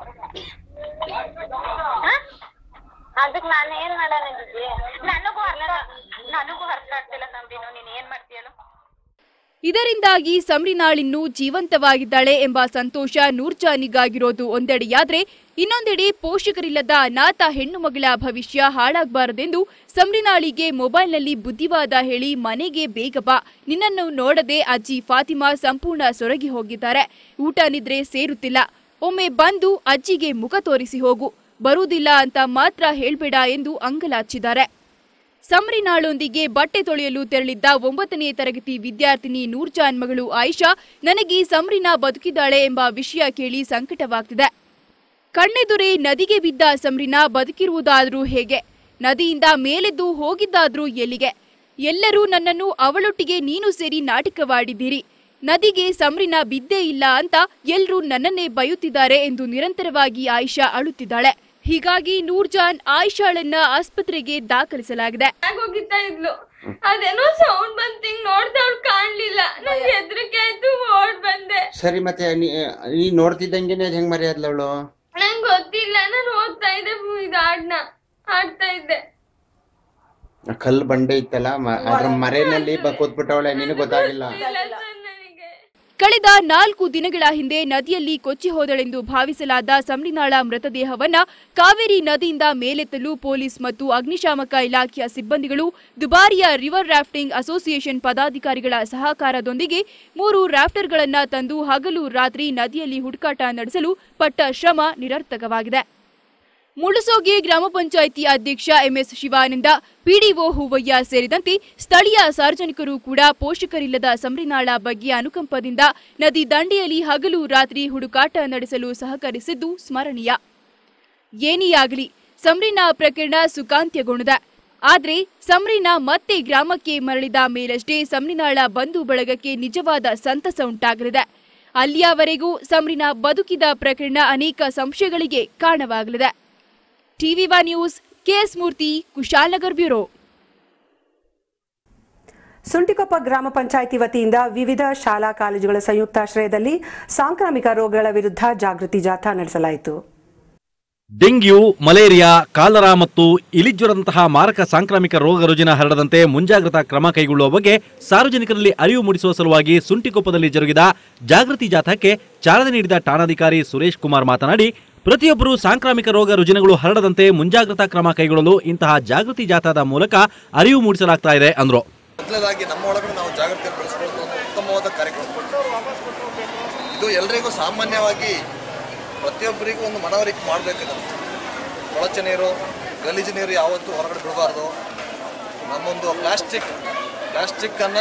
[SPEAKER 4] ಅದಕ್ ನಾನು ಏನ್ ಮಾಡೋಣ ದೀದಿ ನನಗೂ ಅರ್ಥ ನನಗೂ ಅರ್ಥ ಆಗ್ತಿಲ್ಲ ಸಂಬ್ರೀನು ನೀನ್ ಏನ್ ಮಾಡ್ತೀಯಲ್ಲ
[SPEAKER 9] ಇದರಿಂದಾಗಿ ಸಮರಿನಾಳಿನ್ನು ಜೀವಂತವಾಗಿದ್ದಾಳೆ ಎಂಬ ಸಂತೋಷ ನೂರ್ಜಾನಿಗಾಗಿರೋದು ಒಂದೆಡೆಯಾದ್ರೆ ಇನ್ನೊಂದೆಡೆ ಪೋಷಕರಿಲ್ಲದ ಅನಾಥ ಹೆಣ್ಣು ಮಗಳ ಭವಿಷ್ಯ ಹಾಳಾಗಬಾರದೆಂದು ಸಮರಿನಾಳಿಗೆ ಮೊಬೈಲ್ನಲ್ಲಿ ಬುದ್ಧಿವಾದ ಹೇಳಿ ಮನೆಗೆ ಬೇಗ ಬಾ ನಿನ್ನನ್ನು ನೋಡದೆ ಅಜ್ಜಿ ಫಾತಿಮಾ ಸಂಪೂರ್ಣ ಸೊರಗಿ ಹೋಗಿದ್ದಾರೆ ಊಟ ನಿದ್ರೆ ಸೇರುತ್ತಿಲ್ಲ ಒಮ್ಮೆ ಬಂದು ಅಜ್ಜಿಗೆ ಮುಖ ತೋರಿಸಿ ಹೋಗು ಬರುವುದಿಲ್ಲ ಅಂತ ಮಾತ್ರ ಹೇಳ್ಬೇಡ ಎಂದು ಅಂಗಲಾಚಿದ್ದಾರೆ ಸಮರಿನಾಳೊಂದಿಗೆ ಬಟ್ಟೆ ತೊಳೆಯಲು ತೆರಳಿದ್ದ ಒಂಬತ್ತನೇ ತರಗತಿ ವಿದ್ಯಾರ್ಥಿನಿ ನೂರ್ಜಾನ್ ಮಗಳು ಆಯಿಷಾ ನನಗೆ ಸಮರಿನಾ ಬದುಕಿದ್ದಾಳೆ ಎಂಬ ವಿಷಯ ಕೇಳಿ ಸಂಕಟವಾಗ್ತಿದೆ ಕಣ್ಣೆದುರೇ ನದಿಗೆ ಬಿದ್ದ ಸಮರಿನಾ ಬದುಕಿರುವುದಾದ್ರೂ ಹೇಗೆ ನದಿಯಿಂದ ಮೇಲೆದ್ದು ಹೋಗಿದ್ದಾದ್ರೂ ಎಲ್ಲಿಗೆ ಎಲ್ಲರೂ ನನ್ನನ್ನು ಅವಳೊಟ್ಟಿಗೆ ನೀನು ಸೇರಿ ನಾಟಕವಾಡಿದ್ದೀರಿ ನದಿಗೆ ಸಮರಿನಾ ಬಿದ್ದೇ ಇಲ್ಲ ಅಂತ ಎಲ್ರೂ ನನ್ನನ್ನೇ ಬೈಯುತ್ತಿದ್ದಾರೆ ಎಂದು ನಿರಂತರವಾಗಿ ಆಯಿಷಾ ಅಳುತ್ತಿದ್ದಾಳೆ ಹೀಗಾಗಿ ನೂರ್ಜಾನ್ ಆಯಿಷಾಳನ್ನ ಆಸ್ಪತ್ರೆಗೆ ದಾಖಲಿಸಲಾಗಿದೆ
[SPEAKER 5] ಹೋಗಿತ್ತಾ ಇದ್ಲು ಅದೇನೋ ಸೌಂಡ್ ಬಂತ ಹಿಂಗ್ ನೋಡ್ದೆ ಅವ್ಳು ಕಾಣ್ಲಿಲ್ಲ ನಂಗೆ ಹೆದರಿಕೆ ಆಯ್ತು ಓಡ್ ಬಂದೆ
[SPEAKER 23] ಸರಿ ಮತ್ತೆ ನೀ- ನೀ ನೋಡ್ತಿದ್ದಂಗೆನೆ ಅದ್ ಹೆಂಗ್ ಮರೆಯದ್ಲ ಅವಳು
[SPEAKER 5] ನಂಗೆ ಗೊತ್ತಿಲ್ಲ ನಾನು ಓದ್ತಾ ಇದ್ದೆ ಇದು ಹಾಡ್ನ ಹಾಡ್ತಾ ಇದ್ದೆ
[SPEAKER 23] ಕಲ್ಲು ಬಂಡೆ ಇತ್ತಲ್ಲ ಮ- ಅದ್ರ ಮರೆಯಲ್ಲಿ ಬ ಕೂತ್ಬಿಟ್ಟವಳೆ ನಿನಗೆ ಗೊತ್ತಾಗಿಲ್ಲ
[SPEAKER 9] ಕಳೆದ ನಾಲ್ಕು ದಿನಗಳ ಹಿಂದೆ ನದಿಯಲ್ಲಿ ಕೊಚ್ಚಿ ಹೋದಳೆಂದು ಭಾವಿಸಲಾದ ಸಂಡಿನಾಳ ಮೃತದೇಹವನ್ನ ಕಾವೇರಿ ನದಿಯಿಂದ ಮೇಲೆತ್ತಲು ಪೊಲೀಸ್ ಮತ್ತು ಅಗ್ನಿಶಾಮಕ ಇಲಾಖೆಯ ಸಿಬ್ಬಂದಿಗಳು ದುಬಾರಿಯ ರಿವರ್ ರಾಫ್ಟಿಂಗ್ ಅಸೋಸಿಯೇಷನ್ ಪದಾಧಿಕಾರಿಗಳ ಸಹಕಾರದೊಂದಿಗೆ ಮೂರು ರಾಫ್ಟರ್ಗಳನ್ನ ತಂದು ಹಗಲು ರಾತ್ರಿ ನದಿಯಲ್ಲಿ ಹುಡುಕಾಟ ನಡೆಸಲು ಪಟ್ಟ ಶ್ರಮ ನಿರರ್ಥಕವಾಗಿದೆ ಮುಳುಸೋಗೆ ಗ್ರಾಮ ಪಂಚಾಯಿತಿ ಅಧ್ಯಕ್ಷ ಎಂಎಸ್ ಶಿವಾನಂದ ಪಿಡಿಒ ಹೂವಯ್ಯ ಸೇರಿದಂತೆ ಸ್ಥಳೀಯ ಸಾರ್ವಜನಿಕರು ಕೂಡ ಪೋಷಕರಿಲ್ಲದ ಸಂರಿನಾಳ ಬಗ್ಗೆ ಅನುಕಂಪದಿಂದ ನದಿ ದಂಡೆಯಲ್ಲಿ ಹಗಲು ರಾತ್ರಿ ಹುಡುಕಾಟ ನಡೆಸಲು ಸಹಕರಿಸಿದ್ದು ಸ್ಮರಣೀಯ ಏನೇ ಆಗಲಿ ಸಂರಿನಾ ಪ್ರಕರಣ ಸುಖಾಂತ್ಯಗೊಂಡಿದೆ ಆದ್ರೆ ಸಂರಿನಾ ಮತ್ತೆ ಗ್ರಾಮಕ್ಕೆ ಮರಳಿದ ಮೇಲಷ್ಟೇ ಸಂರಿನಾಳ ಬಂಧು ಬಳಗಕ್ಕೆ ನಿಜವಾದ ಸಂತಸ ಉಂಟಾಗಲಿದೆ ಅಲ್ಲಿಯವರೆಗೂ ಸಂರಿನಾ ಬದುಕಿದ ಪ್ರಕರಣ ಅನೇಕ ಸಂಶಯಗಳಿಗೆ ಕಾರಣವಾಗಲಿದೆ TV one news KS Murthy Kushalnagar bureau
[SPEAKER 6] Suntikoppa ಗ್ರಾಮ ಪಂಚಾಯಿತಿ ವತಿಯಿಂದ ವಿವಿಧ ಶಾಲಾ ಕಾಲೇಜುಗಳ ಸಂಯುಕ್ತಾಶ್ರಯದಲ್ಲಿ ಸಾಂಕ್ರಾಮಿಕ ರೋಗಗಳ ವಿರುದ್ಧ ಜಾಗೃತಿ ಜಾಥಾ ನಡೆಸಲಾಯಿತು
[SPEAKER 7] ಡೆಂಗ್ಯೂ ಮಲೇರಿಯಾ ಕಾಲರಾ ಮತ್ತು ಇಲಿಜ್ವರದಂತಹ ಮಾರಕ ಸಾಂಕ್ರಾಮಿಕ ರೋಗ ರುಜಿನ ಹರಡದಂತೆ ಮುಂಜಾಗ್ರತಾ ಕ್ರಮ ಕೈಗೊಳ್ಳುವ ಬಗ್ಗೆ ಸಾರ್ವಜನಿಕರಲ್ಲಿ ಅರಿವು ಮೂಡಿಸುವ ಸಲುವಾಗಿ ಸುಂಟಿಕೊಪ್ಪದಲ್ಲಿ ಜರುಗಿದ ಜಾಗೃತಿ ಜಾಥಾಕ್ಕೆ ಚಾಲನೆ ನೀಡಿದ ಠಾಣಾಧಿಕಾರಿ ಸುರೇಶ್ ಕುಮಾರ್ ಮಾತನಾಡಿ ಪ್ರತಿಯೊಬ್ಬರು ಸಾಂಕ್ರಾಮಿಕ ರೋಗ ರುಜಿನಗಳು ಹರಡದಂತೆ ಮುಂಜಾಗ್ರತಾ ಕ್ರಮ ಕೈಗೊಳ್ಳಲು ಇಂತಹ ಜಾಗೃತಿ ಜಾಥಾದ ಮೂಲಕ ಅರಿವು ಮೂಡಿಸಲಾಗ್ತಾ ಇದೆ ಅಂದ್ರು
[SPEAKER 24] ಮೊದಲನೇದಾಗಿ ನಮ್ಮ ಒಳಗಡೆ ನಾವು ಜಾಗೃತಿ ಬೆಳೆಸ್ಕೊಳ್ಳೋದು ಒಂದು ಉತ್ತಮವಾದ ಕಾರ್ಯಕ್ರಮ ಇದು ಎಲ್ರಿಗೂ ಸಾಮಾನ್ಯವಾಗಿ ಪ್ರತಿಯೊಬ್ಬರಿಗೂ ಒಂದು ಮನವರಿಕೆ ಮಾಡಬೇಕು ಕೊಳಚೆ ನೀರು ಗಲೀಜು ನೀರು ಯಾವತ್ತೂ ಹೊರಗಡೆ ಬಿಡಬಾರ್ದು ನಮ್ಮೊಂದು ಪ್ಲಾಸ್ಟಿಕ್ ಪ್ಲಾಸ್ಟಿಕ್ಕನ್ನು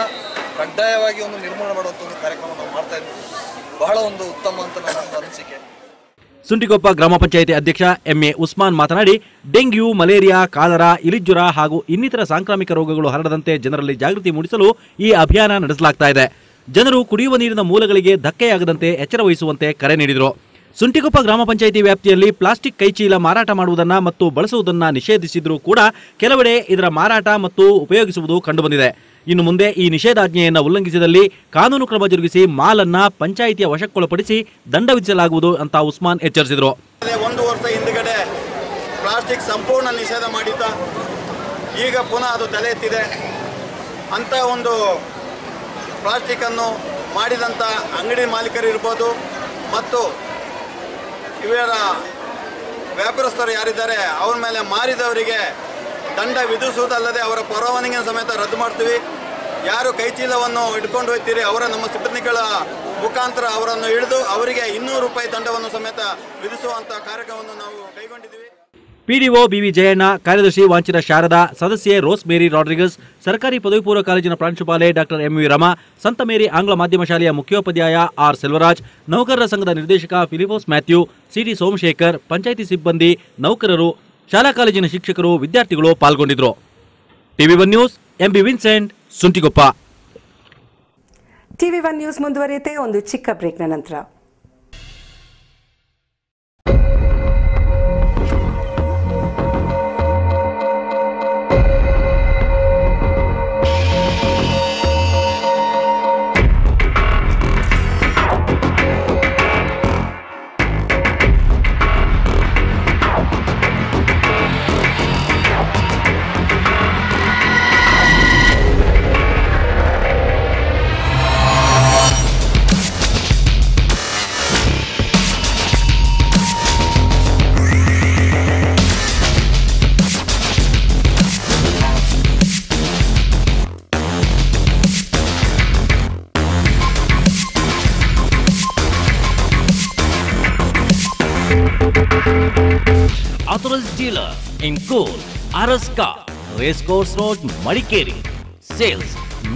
[SPEAKER 24] ಕಡ್ಡಾಯವಾಗಿ ಒಂದು ನಿರ್ಮೂಲನೆ ಮಾಡುವಂಥ ಒಂದು ಕಾರ್ಯಕ್ರಮ ನಾವು ಮಾಡ್ತಾ ಇದ್ದೀವಿ ಬಹಳ ಒಂದು ಉತ್ತಮ ಅಂತ ನನ್ನ ಒಂದು ಅನಿಸಿಕೆ
[SPEAKER 7] ಸುಂಟಿಕೊಪ್ಪ ಗ್ರಾಮ ಪಂಚಾಯಿತಿ ಅಧ್ಯಕ್ಷ ಎಂಎ ಉಸ್ಮಾನ್ ಮಾತನಾಡಿ ಡೆಂಗ್ಯೂ ಮಲೇರಿಯಾ ಕಾಲರಾ ಇಲಿಜ್ವರ ಹಾಗೂ ಇನ್ನಿತರ ಸಾಂಕ್ರಾಮಿಕ ರೋಗಗಳು ಹರಡದಂತೆ ಜನರಲ್ಲಿ ಜಾಗೃತಿ ಮೂಡಿಸಲು ಈ ಅಭಿಯಾನ ನಡೆಸಲಾಗ್ತಾ ಇದೆ ಜನರು ಕುಡಿಯುವ ನೀರಿನ ಮೂಲಗಳಿಗೆ ಧಕ್ಕೆಯಾಗದಂತೆ ಎಚ್ಚರ ವಹಿಸುವಂತೆ ಕರೆ ನೀಡಿದರು ಸುಂಟಿಕೊಪ್ಪ ಗ್ರಾಮ ಪಂಚಾಯಿತಿ ವ್ಯಾಪ್ತಿಯಲ್ಲಿ ಪ್ಲಾಸ್ಟಿಕ್ ಕೈಚೀಲ ಮಾರಾಟ ಮಾಡುವುದನ್ನ ಮತ್ತು ಬಳಸುವುದನ್ನ ನಿಷೇಧಿಸಿದ್ರೂ ಕೂಡ ಕೆಲವೆಡೆ ಇದರ ಮಾರಾಟ ಮತ್ತು ಉಪಯೋಗಿಸುವುದು ಕಂಡುಬಂದಿದೆ ಇನ್ನು ಮುಂದೆ ಈ ನಿಷೇಧಾಜ್ಞೆಯನ್ನು ಉಲ್ಲಂಘಿಸಿದಲ್ಲಿ ಕಾನೂನು ಕ್ರಮ ಜರುಗಿಸಿ ಮಾಲನ್ನ ಪಂಚಾಯಿತಿಯ ವಶಕ್ಕೊಳಪಡಿಸಿ ದಂಡ ವಿಧಿಸಲಾಗುವುದು ಅಂತ ಉಸ್ಮಾನ್ ಎಚ್ಚರಿಸಿದರು
[SPEAKER 8] ಅದೇ ಒಂದು ವರ್ಷ ಹಿಂದ್ಗಡೆ ಪ್ಲಾಸ್ಟಿಕ್ ಸಂಪೂರ್ಣ ನಿಷೇಧ ಮಾಡಿದ್ದ ಈಗ ಪುನಃ ಅದು ತಲೆ ಎತ್ತಿದೆ ಅಂಥ ಒಂದು ಪ್ಲಾಸ್ಟಿಕ್ಕನ್ನು ಮಾಡಿದಂಥ ಅಂಗಡಿ ಮಾಲೀಕರು ಇರ್ಬೋದು ಮತ್ತು ಇವರ ವ್ಯಾಪಾರಸ್ಥರು ಯಾರಿದ್ದಾರೆ ಅವ್ರ ಮೇಲೆ ಮಾರಿದವರಿಗೆ ದಂಡ ವಿಧಿಸುವುದಲ್ಲದೆ ಅವರ ಪರವಾನಗಿ ಸಮೇತ ರದ್ದು ಮಾಡ್ತೀವಿ ಯಾರು ಕೈಚೀಲವನ್ನು ಇಟ್ಕೊಂಡು ಹೋಗ್ತೀರಿ ಅವರ ನಮ್ಮ ಸಿಬ್ಬಂದಿಗಳ ಮುಖಾಂತರ ಅವರನ್ನು ಹಿಡಿದು ಅವರಿಗೆ ಇನ್ನೂರು ರೂಪಾಯಿ ದಂಡವನ್ನು ಸಮೇತ ವಿಧಿಸುವಂಥ ಕಾರ್ಯಕ್ರಮವನ್ನು ನಾವು ಕೈಗೊಂಡಿದ್ದೀವಿ
[SPEAKER 7] ಪಿಡಿಒ ಬಿವಿ ಜಯಣ್ಣ ಕಾರ್ಯದರ್ಶಿ ವಾಂಚಿನ ಶಾರದಾ ಸದಸ್ಯೆ ರೋಸ್ ಮೇರಿ ರಾಡ್ರಿಗಸ್ ಸರ್ಕಾರಿ ಪದವಿ ಪೂರ್ವ ಕಾಲೇಜಿನ ಪ್ರಾಂಶುಪಾಲೆ ಡಾಕ್ಟರ್ ಎಂವಿ ರಮಾ ಸಂತ ಮೇರಿ ಆಂಗ್ಲ ಮಾಧ್ಯಮ ಶಾಲೆಯ ಮುಖ್ಯೋಪಾಧ್ಯಾಯ ಆರ್ ಸೆಲ್ವರಾಜ್ ನೌಕರರ ಸಂಘದ ನಿರ್ದೇಶಕ ಫಿಲಿಪೋಸ್ ಮ್ಯಾಥ್ಯೂ ಸಿಟಿ ಸೋಮಶೇಖರ್ ಪಂಚಾಯಿತಿ ಸಿಬ್ಬಂದಿ ನೌಕರರು ಶಾಲಾ ಕಾಲೇಜಿನ ಶಿಕ್ಷಕರು ವಿದ್ಯಾರ್ಥಿಗಳು ಪಾಲ್ಗೊಂಡಿದ್ರು TV one news MB Vincent Suntikoppa
[SPEAKER 6] TV one news ಮುಂದುವರಿಯುತ್ತೆ ಒಂದು ಚಿಕ್ಕ ಬ್ರೇಕ್ನ ನಂತರ
[SPEAKER 2] authorized dealer in Cool, Araska, Racecourse Road, Madikeri. Sales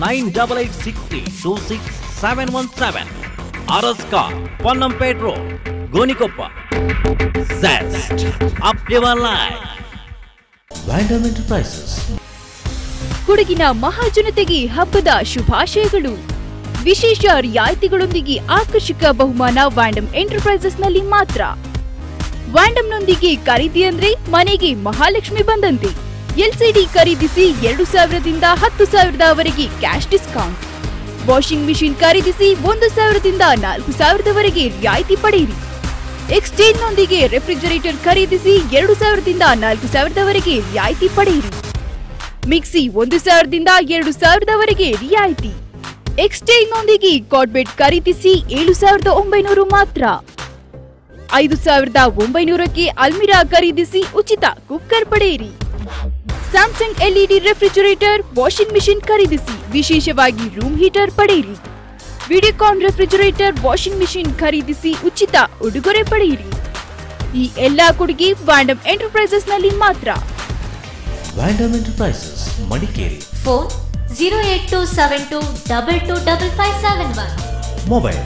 [SPEAKER 2] 9886326717. Araska, Ponnampet Road, Gonikoppa. Zest, up your life. Random Enterprises.
[SPEAKER 9] ಕೊಡಗಿನ ಮಹಾಜನತೆಗೆ ಹಬ್ಬದ ಶುಭಾಶಯಗಳು ವಿಶೇಷ ರಿಯಾಯಿತಿಗಳೊಂದಿಗೆ ಆಕರ್ಷಕ ಬಹುಮಾನ ವ್ಯಾಂಡಮ್ ಎಂಟರ್ಪ್ರೈಸಸ್ನಲ್ಲಿ ಮಾತ್ರ ವ್ಯಾಂಡಮ್ನೊಂದಿಗೆ ಖರೀದಿ ಅಂದ್ರೆ ಮನೆಗೆ ಮಹಾಲಕ್ಷ್ಮಿ ಬಂದಂತೆ ಎಲ್ಸಿಡಿ ಖರೀದಿಸಿ ಎರಡು ಸಾವಿರದಿಂದ ಹತ್ತು ಸಾವಿರದವರೆಗೆ ಕ್ಯಾಶ್ ಡಿಸ್ಕೌಂಟ್ ವಾಷಿಂಗ್ ಮಿಷಿನ್ ಖರೀದಿಸಿ ಒಂದು ಸಾವಿರದಿಂದ ನಾಲ್ಕು ಸಾವಿರದವರೆಗೆ ರಿಯಾಯಿತಿ ಪಡೆಯಿರಿ ಎಕ್ಸ್ಚೇಂಜ್ನೊಂದಿಗೆ ರೆಫ್ರಿಜರೇಟರ್ ಖರೀದಿಸಿ ಎರಡು ಸಾವಿರದಿಂದ ನಾಲ್ಕು ಸಾವಿರದವರೆಗೆ ರಿಯಾಯಿತಿ ಪಡೆಯಿರಿ ಮಿಕ್ಸಿ ಒಂದು ಸಾವಿರದಿಂದ ಎರಡು ಸಾವಿರದವರೆಗೆ ರಿಯಾಯಿತಿ ಎಕ್ಸ್ಚೇಂಜ್ನೊಂದಿಗೆ ಕಾಟ್ಬೆಡ್ ಖರೀದಿಸಿ ಏಳು ಸಾವಿರದ ಒಂಬೈನೂರು ಮಾತ್ರ ಐದು ಸಾವಿರದ ಒಂಬೈನೂರಕ್ಕೆ ಅಲ್ಮಿರಾ ಖರೀದಿಸಿ ಉಚಿತ ಕುಕ್ಕರ್ ಪಡೆಯಿರಿ Samsung LED refrigerator washing machine ಖರೀದಿಸಿ ವಿಶೇಷವಾಗಿ ರೂಮ್ ಹೀಟರ್ ಪಡೆಯಿರಿ ವಿಡಿಯೋಕಾನ್ ರೆಫ್ರಿಜರೇಟರ್ ವಾಷಿಂಗ್ ಮಿಷಿನ್ ಖರೀದಿಸಿ ಉಚಿತ ಉಡುಗೊರೆ ಪಡೆಯಿರಿ ಈ ಎಲ್ಲಾ ಕೊಡುಗೆ ವ್ಯಾಂಡಮ್ ಎಂಟರ್ಪ್ರೈಸಸ್ನಲ್ಲಿ ಮಾತ್ರ
[SPEAKER 2] Random Enterprises, Madikeri.
[SPEAKER 10] Phone zero eight two seven two double two double five seven one
[SPEAKER 2] Mobile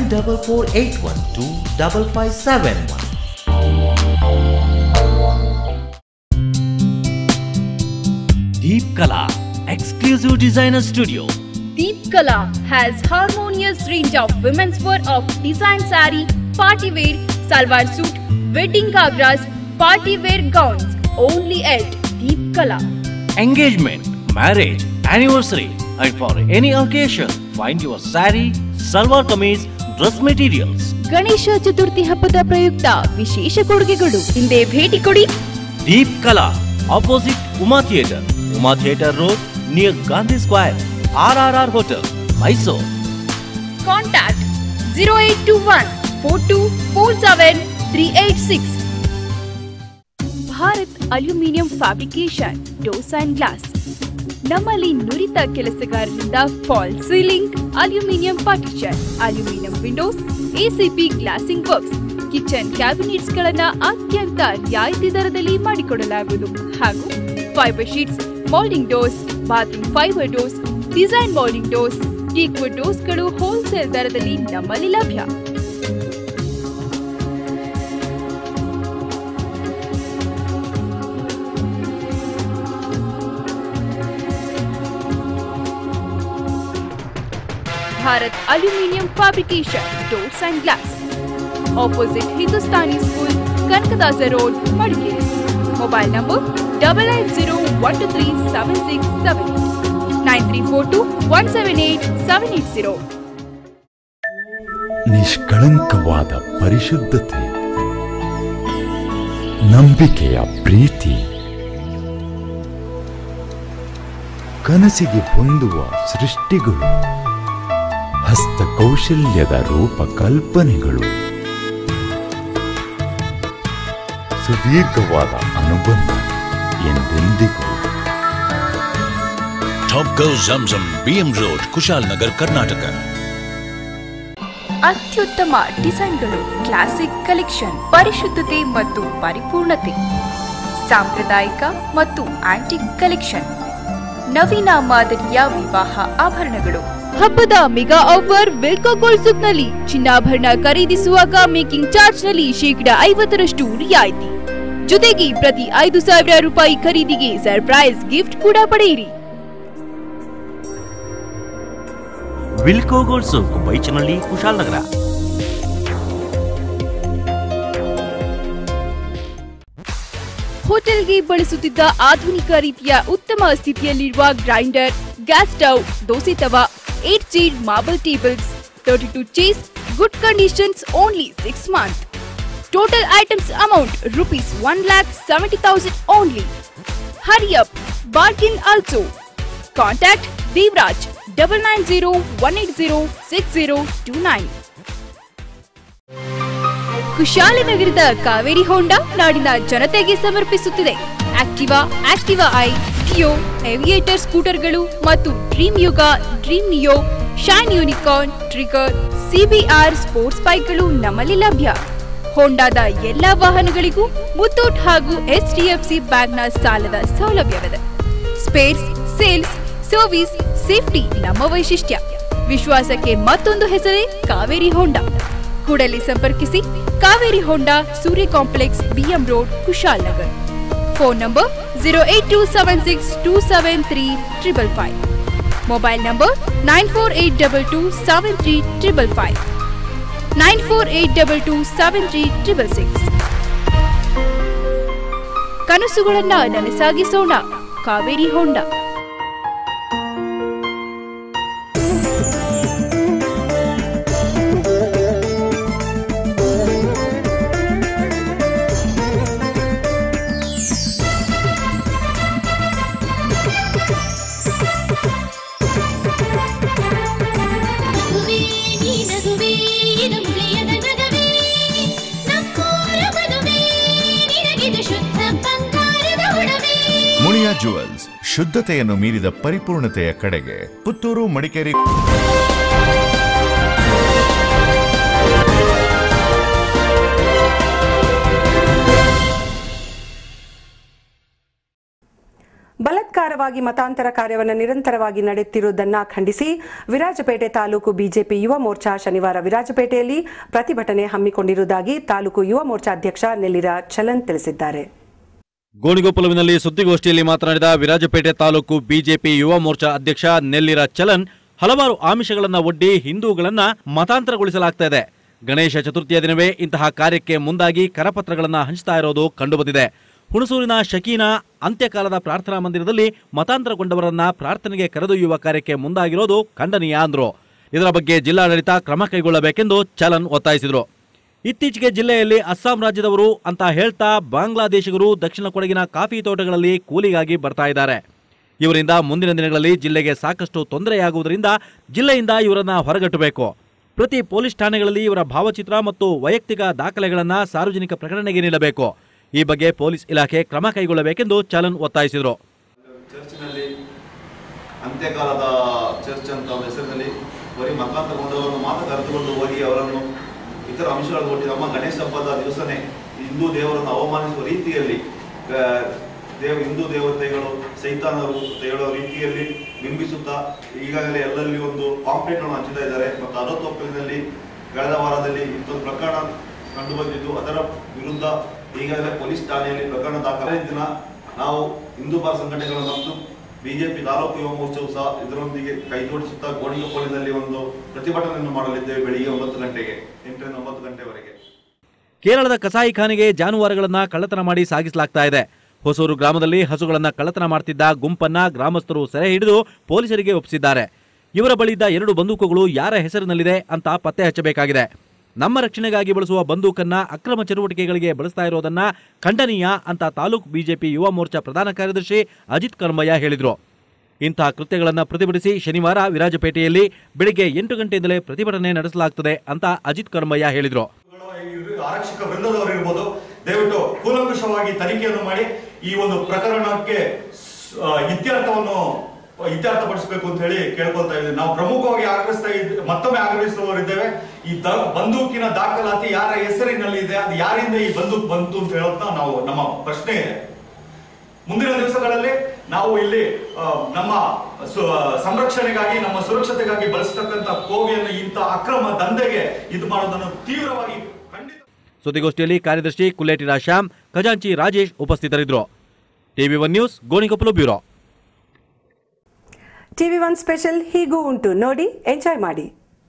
[SPEAKER 2] 9448125571. Deep Kala, exclusive designer studio.
[SPEAKER 9] Deep Kala has harmonious range of women's wear of design sari, party wear, salwar suit, wedding gagras, party wear gowns. Only at Deep Kala.
[SPEAKER 2] Engagement, marriage, anniversary, and for any occasion, find your sari, salwar kameez, dress materials.
[SPEAKER 9] Ganesha Chaturthi ಹಬ್ಬದ ಪ್ರಯುಕ್ತ ವಿಶೇಷ ಕೊಡುಗೆಗಳು ಹಿಂದೆ ಭೇಟಿ ಕೊಡಿ
[SPEAKER 2] Deep Kala, opposite Uma Theatre, Uma Theatre Road, near Gandhi Square, RRR Hotel, Mysore.
[SPEAKER 9] Contact zero eight two one four two four seven three eight six Bharat aluminium fabrication doors and glass ನಮ್ಮಲ್ಲಿ ನುರಿತ ಕೆಲಸಗಾರರಿಂದ false ceiling aluminium partition aluminium windows ACP glazing works kitchen cabinets ಗಳನ್ನ ಅತ್ಯಂತ ರಿಯಾಯಿತಿ ದರದಲ್ಲಿ ಮಾಡಿಕೊಡಲಾಗುವುದು ಹಾಗೂ fibre sheets moulding doors bathroom fibre doors design moulding doors equal ಡೋಸ್ಗಳು ಹೋಲ್ಸೇಲ್ ದರದಲ್ಲಿ ನಮ್ಮಲ್ಲಿ ಲಭ್ಯ Bharat aluminium fabrication doors and glass opposite Hindustani school Kanakadasa road Madikeri mobile number double eight zero one two three seven six seven nine three four two one seven eight seven eight zero
[SPEAKER 11] ನಿಷ್ಕಳಂಕವಾದ ಪರಿಶುದ್ಧತೆ ನಂಬಿಕೆಯ ಪ್ರೀತಿ ಕನಸಿಗೆ ಹೊಂದುವ ಸೃಷ್ಟಿಗಳು ಹಸ್ತಕೌಶಲ್ಯದ ರೂಪಕಲ್ಪನೆಗಳು ಸುದೀರ್ಘವಾದ ಅನುಬಂಧ ಎಂದೆಂದಿಗೂ
[SPEAKER 3] Top Go Zamzam BM Road, Kushal Nagar, Karnataka.
[SPEAKER 9] ಅತ್ಯುತ್ತಮ ಡಿಸೈನ್ಗಳು classic collection ಪರಿಶುದ್ಧತೆ ಮತ್ತು ಪರಿಪೂರ್ಣತೆ ಸಾಂಪ್ರದಾಯಿಕ ಮತ್ತು ಆಂಟಿಕ್ ಕಲೆಕ್ಷನ್ ನವೀನ ಮಾದರಿಯ ವಿವಾಹ ಆಭರಣಗಳು ಹಬ್ಬದ ಮೆಗಾ ಆಫರ್ ವಿಲ್ಕೋ ಗೋಲ್ಡ್ ಸುಕ್ನಲ್ಲಿ ಚಿನ್ನಾಭರಣ ಖರೀದಿಸುವಾಗ ಮೇಕಿಂಗ್ ಚಾರ್ಜ್ ನಲ್ಲಿ ಶೇಕಡ ಐವತ್ತರಷ್ಟು ರಿಯಾಯಿತಿ ಜೊತೆಗೆ ಪ್ರತಿ ಐದು ಸಾವಿರ ರೂಪಾಯಿ ಖರೀದಿಗೆ ಸರ್ಪ್ರೈಸ್ ಗಿಫ್ಟ್ ಕೂಡ ಪಡೆಯಿರಿ
[SPEAKER 2] ವಿಲ್ಕೋ ಗೋಲ್ಡ್ ಸೋಪ್ ಬೈಚನಹಳ್ಳಿ ಕುಶಾಲನಗರ
[SPEAKER 9] ಹೋಟೆಲ್ಗೆ ಬಳಸುತ್ತಿದ್ದ ಆಧುನಿಕ ರೀತಿಯ ಉತ್ತಮ ಸ್ಥಿತಿಯಲ್ಲಿರುವ grinder gas stove dosa tawa eight chair marble tables thirty two ಚೇಸ್ good conditions only six month total items amount rupees one lakh seventy thousand only hurry up bargain also contact Devaraj double nine zero one eight zero six zero two nine ಕುಶಾಲನಗರದ Kaveri Honda ನಾಡಿನ ಜನತೆಗೆ ಸಮರ್ಪಿಸುತ್ತಿದೆ Activa Activa i Dio Aviator ಸ್ಕೂಟರ್ಗಳು ಮತ್ತು dream Yuga dream neo shine unicorn trigger CBR sports ಬೈಕ್ಗಳು ನಮ್ಮಲ್ಲಿ ಲಭ್ಯ ಹೋಂಡಾದ ಎಲ್ಲಾ ವಾಹನಗಳಿಗೂ ಮುತ್ತೂಟ್ ಹಾಗೂ ಎಚ್ಡಿಎಫ್ಸಿ ಬ್ಯಾಂಕ್ನ ಸಾಲದ ಸೌಲಭ್ಯವಿದೆ ಸ್ಪೇರ್ಸ್ ಸೇಲ್ಸ್ ಸರ್ವಿಸ್ ಸೇಫ್ಟಿ ನಮ್ಮ ವೈಶಿಷ್ಟ್ಯ ವಿಶ್ವಾಸಕ್ಕೆ ಮತ್ತೊಂದು ಹೆಸರೇ ಕಾವೇರಿ ಹೋಂಡಾ ಕೂಡಲೇ ಸಂಪರ್ಕಿಸಿ Kaveri Honda Surya complex BM road Kushal Nagar phone number zero eight two seven six two seven three triple five mobile number nine four eight double two seven three triple five nine four eight double two seven three triple six ಕನಸುಗಳನ್ನ ನನಸಾಗಿಸೋಣ Kaveri Honda
[SPEAKER 10] ನಗುವೇ ನೀ ನಗುವೇ ಇದು ಮುಗಿಯದ ನಗವೇ ನಮ್ಮೂರ ಮದುವೆ ನಿನಗಿದು ಶುದ್ಧ ಬಂಗಾರದ ಒಡವೆ
[SPEAKER 12] ಮುಳಿಯಾ ಜುವೆಲ್ಸ್ ಶುದ್ಧತೆಯನ್ನು ಮೀರಿದ ಪರಿಪೂರ್ಣತೆಯ ಕಡೆಗೆ ಪುತ್ತೂರು ಮಡಿಕೇರಿ
[SPEAKER 6] ಬಲಾತ್ಕಾರವಾಗಿ ಮತಾಂತರ ಕಾರ್ಯವನ್ನು ನಿರಂತರವಾಗಿ ನಡೆಯುತ್ತಿರುವುದನ್ನ ಖಂಡಿಸಿ ವಿರಾಜಪೇಟೆ ತಾಲೂಕು ಬಿಜೆಪಿ ಯುವ ಮೋರ್ಚಾ ಶನಿವಾರ ವಿರಾಜಪೇಟೆಯಲ್ಲಿ ಪ್ರತಿಭಟನೆ ಹಮ್ಮಿಕೊಂಡಿರುವುದಾಗಿ ತಾಲೂಕು ಯುವ ಮೋರ್ಚಾ ಅಧ್ಯಕ್ಷ ನೆಲ್ಲಿರ ಚಲನ್ ತಿಳಿಸಿದ್ದಾರೆ
[SPEAKER 7] ಗೋಣಿಗೊಪ್ಪಲುವಿನಲ್ಲಿ ಸುದ್ದಿಗೋಷ್ಠಿಯಲ್ಲಿ ಮಾತನಾಡಿದ ವಿರಾಜಪೇಟೆ ತಾಲೂಕು ಬಿಜೆಪಿ ಯುವ ಮೋರ್ಚಾ ಅಧ್ಯಕ್ಷ ನೆಲ್ಲಿರ ಚಲನ್ ಹಲವಾರು ಆಮಿಷಗಳನ್ನ ಒಡ್ಡಿ ಹಿಂದೂಗಳನ್ನ ಮತಾಂತರಗೊಳಿಸಲಾಗ್ತಾ ಇದೆ ಗಣೇಶ ಚತುರ್ಥಿಯ ದಿನವೇ ಇಂತಹ ಕಾರ್ಯಕ್ಕೆ ಮುಂದಾಗಿ ಕರಪತ್ರಗಳನ್ನ ಹಂಚ್ತಾ ಇರೋದು ಕಂಡುಬಂದಿದೆ ಹುಣಸೂರಿನ ಶಕೀನಾ ಅಂತ್ಯಕಾಲದ ಪ್ರಾರ್ಥನಾ ಮಂದಿರದಲ್ಲಿ ಮತಾಂತರಗೊಂಡವರನ್ನ ಪ್ರಾರ್ಥನೆಗೆ ಕರೆದೊಯ್ಯುವ ಕಾರ್ಯಕ್ಕೆ ಮುಂದಾಗಿರೋದು ಖಂಡನೀಯ ಅಂದ್ರು ಇದರ ಬಗ್ಗೆ ಜಿಲ್ಲಾಡಳಿತ ಕ್ರಮ ಕೈಗೊಳ್ಳಬೇಕೆಂದು ಚಲನ್ ಒತ್ತಾಯಿಸಿದರು ಇತ್ತೀಚೆಗೆ ಜಿಲ್ಲೆಯಲ್ಲಿ ಅಸ್ಸಾಂ ರಾಜ್ಯದವರು ಅಂತ ಹೇಳ್ತಾ ಬಾಂಗ್ಲಾದೇಶಿಗರು ದಕ್ಷಿಣ ಕೊಡಗಿನ ಕಾಫಿ ತೋಟಗಳಲ್ಲಿ ಕೂಲಿಗಾಗಿ ಬರ್ತಾ ಇದ್ದಾರೆ ಇವರಿಂದ ಮುಂದಿನ ದಿನಗಳಲ್ಲಿ ಜಿಲ್ಲೆಗೆ ಸಾಕಷ್ಟು ತೊಂದರೆಯಾಗುವುದರಿಂದ ಜಿಲ್ಲೆಯಿಂದ ಇವರನ್ನ ಹೊರಗಟ್ಟಬೇಕು ಪ್ರತಿ ಪೊಲೀಸ್ ಠಾಣೆಗಳಲ್ಲಿ ಇವರ ಭಾವಚಿತ್ರ ಮತ್ತು ವೈಯಕ್ತಿಕ ದಾಖಲೆಗಳನ್ನ ಸಾರ್ವಜನಿಕ ಪ್ರಕಟಣೆಗೆ ನೀಡಬೇಕು ಈ ಬಗ್ಗೆ ಪೊಲೀಸ್ ಇಲಾಖೆ ಕ್ರಮ ಕೈಗೊಳ್ಳಬೇಕೆಂದು ಚಲನ್ ಒತ್ತಾಯಿಸಿದರು
[SPEAKER 8] ಚರ್ಚ್ನಲ್ಲಿ ಅಂತ್ಯಕಾಲದ ಚರ್ಚ್ ಅಂತ ಒಂದು ಹೆಸರಿನಲ್ಲಿ ಬರೀ ಮತಾಂತರಗೊಂಡವರನ್ನು ಮಾತ್ರ ಕರೆದುಕೊಂಡು ಹೋಗಿ ಅವರನ್ನು ಇತರ ಅಂಶಗಳನ್ನು ಒಟ್ಟಿ ನಮ್ಮ ಗಣೇಶ ಹಬ್ಬದ ದಿವಸನೇ ಹಿಂದೂ ದೇವರನ್ನು ಅವಮಾನಿಸುವ ರೀತಿಯಲ್ಲಿ ಆ,
[SPEAKER 13] ದೇವ ಹಿಂದೂ ದೇವತೆಗಳು ಸೈತಾನರು ಅಂತ ಹೇಳೋ ರೀತಿಯಲ್ಲಿ ಬಿಂಬಿಸುತ್ತಾ ಈಗಾಗಲೇ ಎಲ್ಲಲ್ಲಿ ಒಂದು ಪಾಂಪ್ಲೆಟ್ ಅನ್ನು ಹಂಚುತ್ತಾ ಇದ್ದಾರೆ ಮತ್ತು ಅರವತ್ತೊಪ್ಪಲಿನಲ್ಲಿ ಕಳೆದ ವಾರದಲ್ಲಿ ಇಂಥೊಂದು ಪ್ರಕರಣ ಕಂಡು ಬಂದಿದ್ದು ಅದರ ವಿರುದ್ಧ ಈಗಾಗಲೇ ಪೊಲೀಸ್ ಠಾಣೆಯಲ್ಲಿ ಪ್ರಕರಣ ದಾಖಲೆ ದಿನ ನಾವು ಹಿಂದೂ ಪರ ಸಂಘಟನೆಗಳು ಮತ್ತು ಬಿಜೆಪಿ ತಾಲೂಕು ಯುವ ಮಹೋತ್ಸವ ಸಹ ಇದರೊಂದಿಗೆ ಕೈ ಜೋಡಿಸುತ್ತಾ ಗೋಣಿಗೊಪ್ಪಲಿನಲ್ಲಿ ಒಂದು ಪ್ರತಿಭಟನೆಯನ್ನು ಮಾಡಲಿದ್ದೇವೆ ಬೆಳಿಗ್ಗೆ ಒಂಬತ್ತು ಗಂಟೆಗೆ ಎಂಟರಿಂದ ಒಂಬತ್ತು ಗಂಟೆವರೆಗೆ
[SPEAKER 7] ಕೇರಳದ ಕಸಾಯಿಖಾನೆಗೆ ಜಾನುವಾರುಗಳನ್ನ ಕಳ್ಳತನ ಮಾಡಿ ಸಾಗಿಸಲಾಗ್ತಾ ಇದೆ ಹೊಸೂರು ಗ್ರಾಮದಲ್ಲಿ ಹಸುಗಳನ್ನ ಕಳ್ಳತನ ಮಾಡ್ತಿದ್ದ ಗುಂಪನ್ನ ಗ್ರಾಮಸ್ಥರು ಸೆರೆ ಹಿಡಿದು ಪೊಲೀಸರಿಗೆ ಒಪ್ಪಿಸಿದ್ದಾರೆ ಇವರ ಬಳಿಯಿದ್ದ ಎರಡು ಬಂದೂಕುಗಳು ಯಾರ ಹೆಸರಿನಲ್ಲಿದೆ ಅಂತ ಪತ್ತೆ ಹಚ್ಚಬೇಕಾಗಿದೆ ನಮ್ಮ ರಕ್ಷಣೆಗಾಗಿ ಬಳಸುವ ಬಂದೂಕನ್ನ ಅಕ್ರಮ ಚಟುವಟಿಕೆಗಳಿಗೆ ಬಳಸ್ತಾ ಇರೋದನ್ನ ಖಂಡನೀಯ ಅಂತ ತಾಲೂಕು ಬಿಜೆಪಿ ಯುವ ಮೋರ್ಚಾ ಪ್ರಧಾನ ಕಾರ್ಯದರ್ಶಿ ಅಜಿತ್ ಕರ್ಮಯ್ಯ ಹೇಳಿದ್ರು ಇಂತಹ ಕೃತ್ಯಗಳನ್ನು ಪ್ರತಿಭಟಿಸಿ ಶನಿವಾರ ವಿರಾಜಪೇಟೆಯಲ್ಲಿ ಬೆಳಿಗ್ಗೆ ಎಂಟು ಗಂಟೆಯಿಂದಲೇ ಪ್ರತಿಭಟನೆ ನಡೆಸಲಾಗುತ್ತದೆ ಅಂತ ಅಜಿತ್ ಕರ್ಮಯ್ಯ ಹೇಳಿದ್ರು
[SPEAKER 14] ಆರಕ್ಷಕ ವೃಂದದವರು ಇರ್ಬೋದು ದಯವಿಟ್ಟು ಕೂಲಂಕುಷವಾಗಿ ತನಿಖೆಯನ್ನು ಮಾಡಿ ಈ ಒಂದು ಪ್ರಕರಣಕ್ಕೆ ಸ್- ಆ, ಇತ್ಯರ್ಥವನ್ನು ಇತ್ಯರ್ಥಪಡಿಸಬೇಕು ಅಂತ ಹೇಳಿ ಕೇಳ್ಕೊಳ್ತಾ ಇದ್ದೀವಿ ನಾವು ಪ್ರಮುಖವಾಗಿ ಆಗ್ರಹಿಸ್ತಾ ಇದ್ ಮತ್ತೊಮ್ಮೆ ಆಗ್ರಹಿಸುವವರಿದ್ದೇವೆ ಈ ದ- ಬಂದೂಕಿನ ದಾಖಲಾತಿ ಯಾರ ಹೆಸರಿನಲ್ಲಿ ಇದೆ ಅದು ಯಾರಿಂದ ಈ ಬಂದೂಕ್ ಬಂತು ಅಂತ ಹೇಳೋದನ್ನ ನಾವು ನಮ್ಮ ಪ್ರಶ್ನೆ ಇದೆ ಮುಂದಿನ ದಿವಸಗಳಲ್ಲಿ ನಾವು ಇಲ್ಲಿ ಆ, ನಮ್ಮ ಸು- ಸಂರಕ್ಷಣೆಗಾಗಿ ನಮ್ಮ ಸುರಕ್ಷತೆಗಾಗಿ ಬಳಸತಕ್ಕಂತ ಕೋವಿಯನ್ನು ಇಂಥ ಅಕ್ರಮ ದಂಧೆಗೆ ಇದು ಮಾಡೋದನ್ನು ತೀವ್ರವಾಗಿ
[SPEAKER 7] ಸುದ್ದಿಗೋಷ್ಠಿಯಲ್ಲಿ ಕಾರ್ಯದರ್ಶಿ ಕುಲ್ಲೇಟಿರ ಶ್ಯಾಮ್ ಖಜಾಂಚಿ ರಾಜೇಶ್ ಉಪಸ್ಥಿತರಿದ್ದರು TV one news Gonikoppal bureau
[SPEAKER 6] TV one special ಹೀಗೂ ಉಂಟು ನೋಡಿ ಎಂಜಾಯ್ ಮಾಡಿ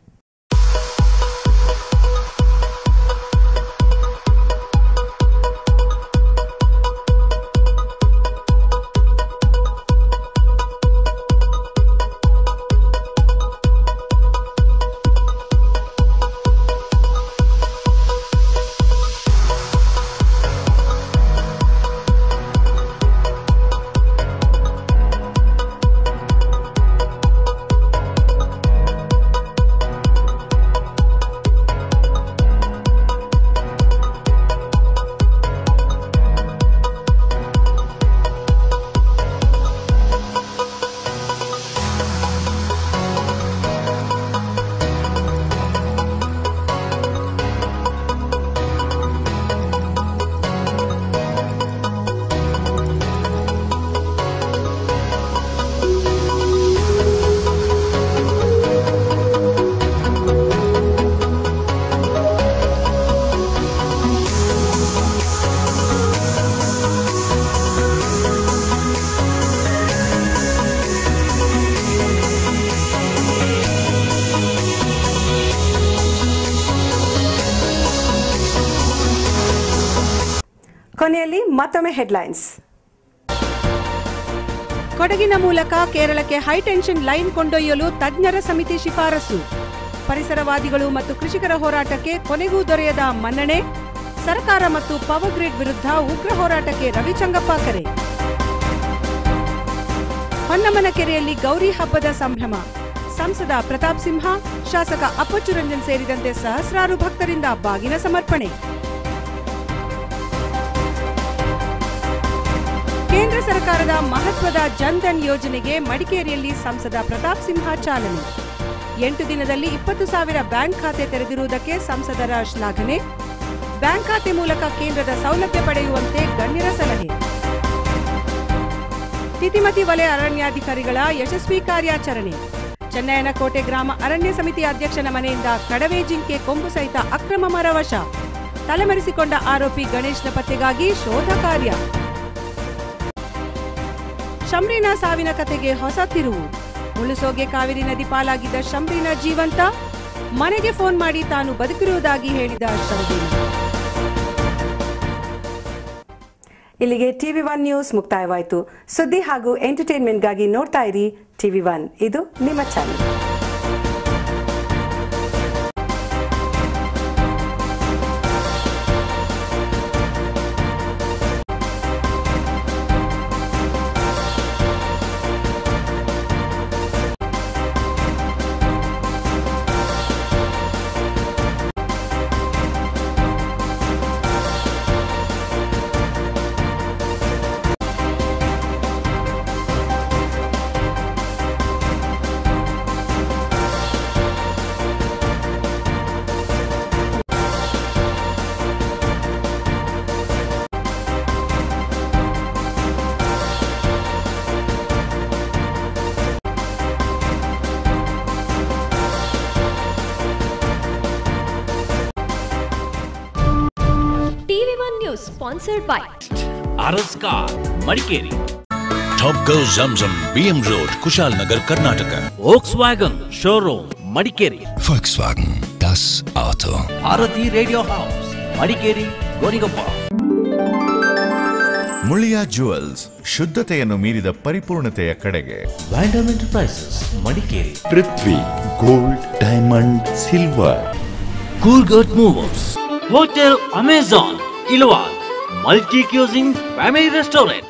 [SPEAKER 6] ಕೊನೆಯಲ್ಲಿ ಮತ್ತೊಮ್ಮೆ ಹೆಡ್ಲೈನ್ಸ್
[SPEAKER 15] ಕೊಡಗಿನ ಮೂಲಕ ಕೇರಳಕ್ಕೆ ಹೈಟೆನ್ಷನ್ ಲೈನ್ ಕೊಂಡೊಯ್ಯಲು ತಜ್ಞರ ಸಮಿತಿ ಶಿಫಾರಸು ಪರಿಸರವಾದಿಗಳು ಮತ್ತು ಕೃಷಿಕರ ಹೋರಾಟಕ್ಕೆ ಕೊನೆಗೂ ದೊರೆಯದ ಮನ್ನಣೆ ಸರ್ಕಾರ ಮತ್ತು ಪವರ್ ಗ್ರಿಡ್ ವಿರುದ್ಧ ಉಗ್ರ ಹೋರಾಟಕ್ಕೆ ರವಿಚಂಗಪ್ಪ ಕರೆ ಹೊನ್ನಮ್ಮನ ಕೆರೆಯಲ್ಲಿ ಗೌರಿ ಹಬ್ಬದ ಸಂಭ್ರಮ ಸಂಸದ ಪ್ರತಾಪ್ ಸಿಂಹ ಶಾಸಕ ಅಪ್ಪಚ್ಚು ರಂಜನ್ ಸೇರಿದಂತೆ ಸಹಸ್ರಾರು ಭಕ್ತರಿಂದ ಬಾಗಿನ ಸಮರ್ಪಣೆ ಕೇಂದ್ರ ಸರ್ಕಾರದ ಮಹತ್ವದ ಜನ್ಧನ್ ಯೋಜನೆಗೆ ಮಡಿಕೇರಿಯಲ್ಲಿ ಸಂಸದ ಪ್ರತಾಪ್ ಸಿಂಹ ಚಾಲನೆ ಎಂಟು ದಿನದಲ್ಲಿ ಇಪ್ಪತ್ತು ಸಾವಿರ ಬ್ಯಾಂಕ್ ಖಾತೆ ತೆರೆದಿರುವುದಕ್ಕೆ ಸಂಸದರ ಶ್ಲಾಘನೆ ಬ್ಯಾಂಕ್ ಖಾತೆ ಮೂಲಕ ಕೇಂದ್ರದ ಸೌಲಭ್ಯ ಪಡೆಯುವಂತೆ ಗಣ್ಯರ ಸಲಹೆ ತಿತಿಮತಿ ವಲಯ ಅರಣ್ಯಾಧಿಕಾರಿಗಳ ಯಶಸ್ವಿ ಕಾರ್ಯಾಚರಣೆ ಚೆನ್ನಯ್ಯನಕೋಟೆ ಗ್ರಾಮ ಅರಣ್ಯ ಸಮಿತಿ ಅಧ್ಯಕ್ಷನ ಮನೆಯಿಂದ ಕಡವೆ ಜಿಂಕೆ ಕೊಂಬು ಸಹಿತ ಅಕ್ರಮ ಮರ ವಶ ತಲೆಮರೆಸಿಕೊಂಡ ಆರೋಪಿ ಗಣೇಶ್ನ ಪತ್ತೆಗಾಗಿ ಶೋಧ ಕಾರ್ಯ ಶಂಬ್ರಿನ ಸಾವಿನ ಕತೆಗೆ ಹೊಸ ತಿರುವು ಮುಳುಸೋಗೆ ಕಾವೇರಿ ನದಿ ಪಾಲಾಗಿದ್ದ ಶಂಬ್ರಿನ ಜೀವಂತ ಮನೆಗೆ ಫೋನ್ ಮಾಡಿ ತಾನು ಬದುಕಿರುವುದಾಗಿ ಹೇಳಿದ ಶಂಬ್ರಿನ
[SPEAKER 6] ಇಲ್ಲಿಗೆ ಟಿವಿ ಒನ್ ನ್ಯೂಸ್ ಮುಕ್ತಾಯವಾಯಿತು ಸುದ್ದಿ ಹಾಗೂ ಎಂಟರ್ಟೈನ್ಮೆಂಟ್ಗಾಗಿ ನೋಡ್ತಾ ಇರಿ ಟಿವಿ ಒನ್ ಇದು ನಿಮ್ಮ channel
[SPEAKER 16] news sponsored by
[SPEAKER 2] Aras car Madikeri
[SPEAKER 3] Top Go Zamzam, BM Road, Kushal Nagar, Karnataka.
[SPEAKER 2] Volkswagen showroom Madikeri
[SPEAKER 3] Volkswagen, das Auto.
[SPEAKER 2] Bharati radio house Madikeri Gonikoppa
[SPEAKER 12] Muliya jewels ಶುದ್ಧತೆಯನ್ನು ಮೀರಿದ ಪರಿಪೂರ್ಣತೆಯ ಕಡೆಗೆ
[SPEAKER 2] ವ್ಯಾಂಡಮ್ enterprises Madikeri
[SPEAKER 11] Prithvi gold diamond silver
[SPEAKER 2] ಕೂರ್ಗಟ್ ಮೂವರ್ಸ್ ಹೋಟೆಲ್ ಅಮೆಜಾನ್ ಇಲ್ವಾಲ್ multi cuisine family restaurant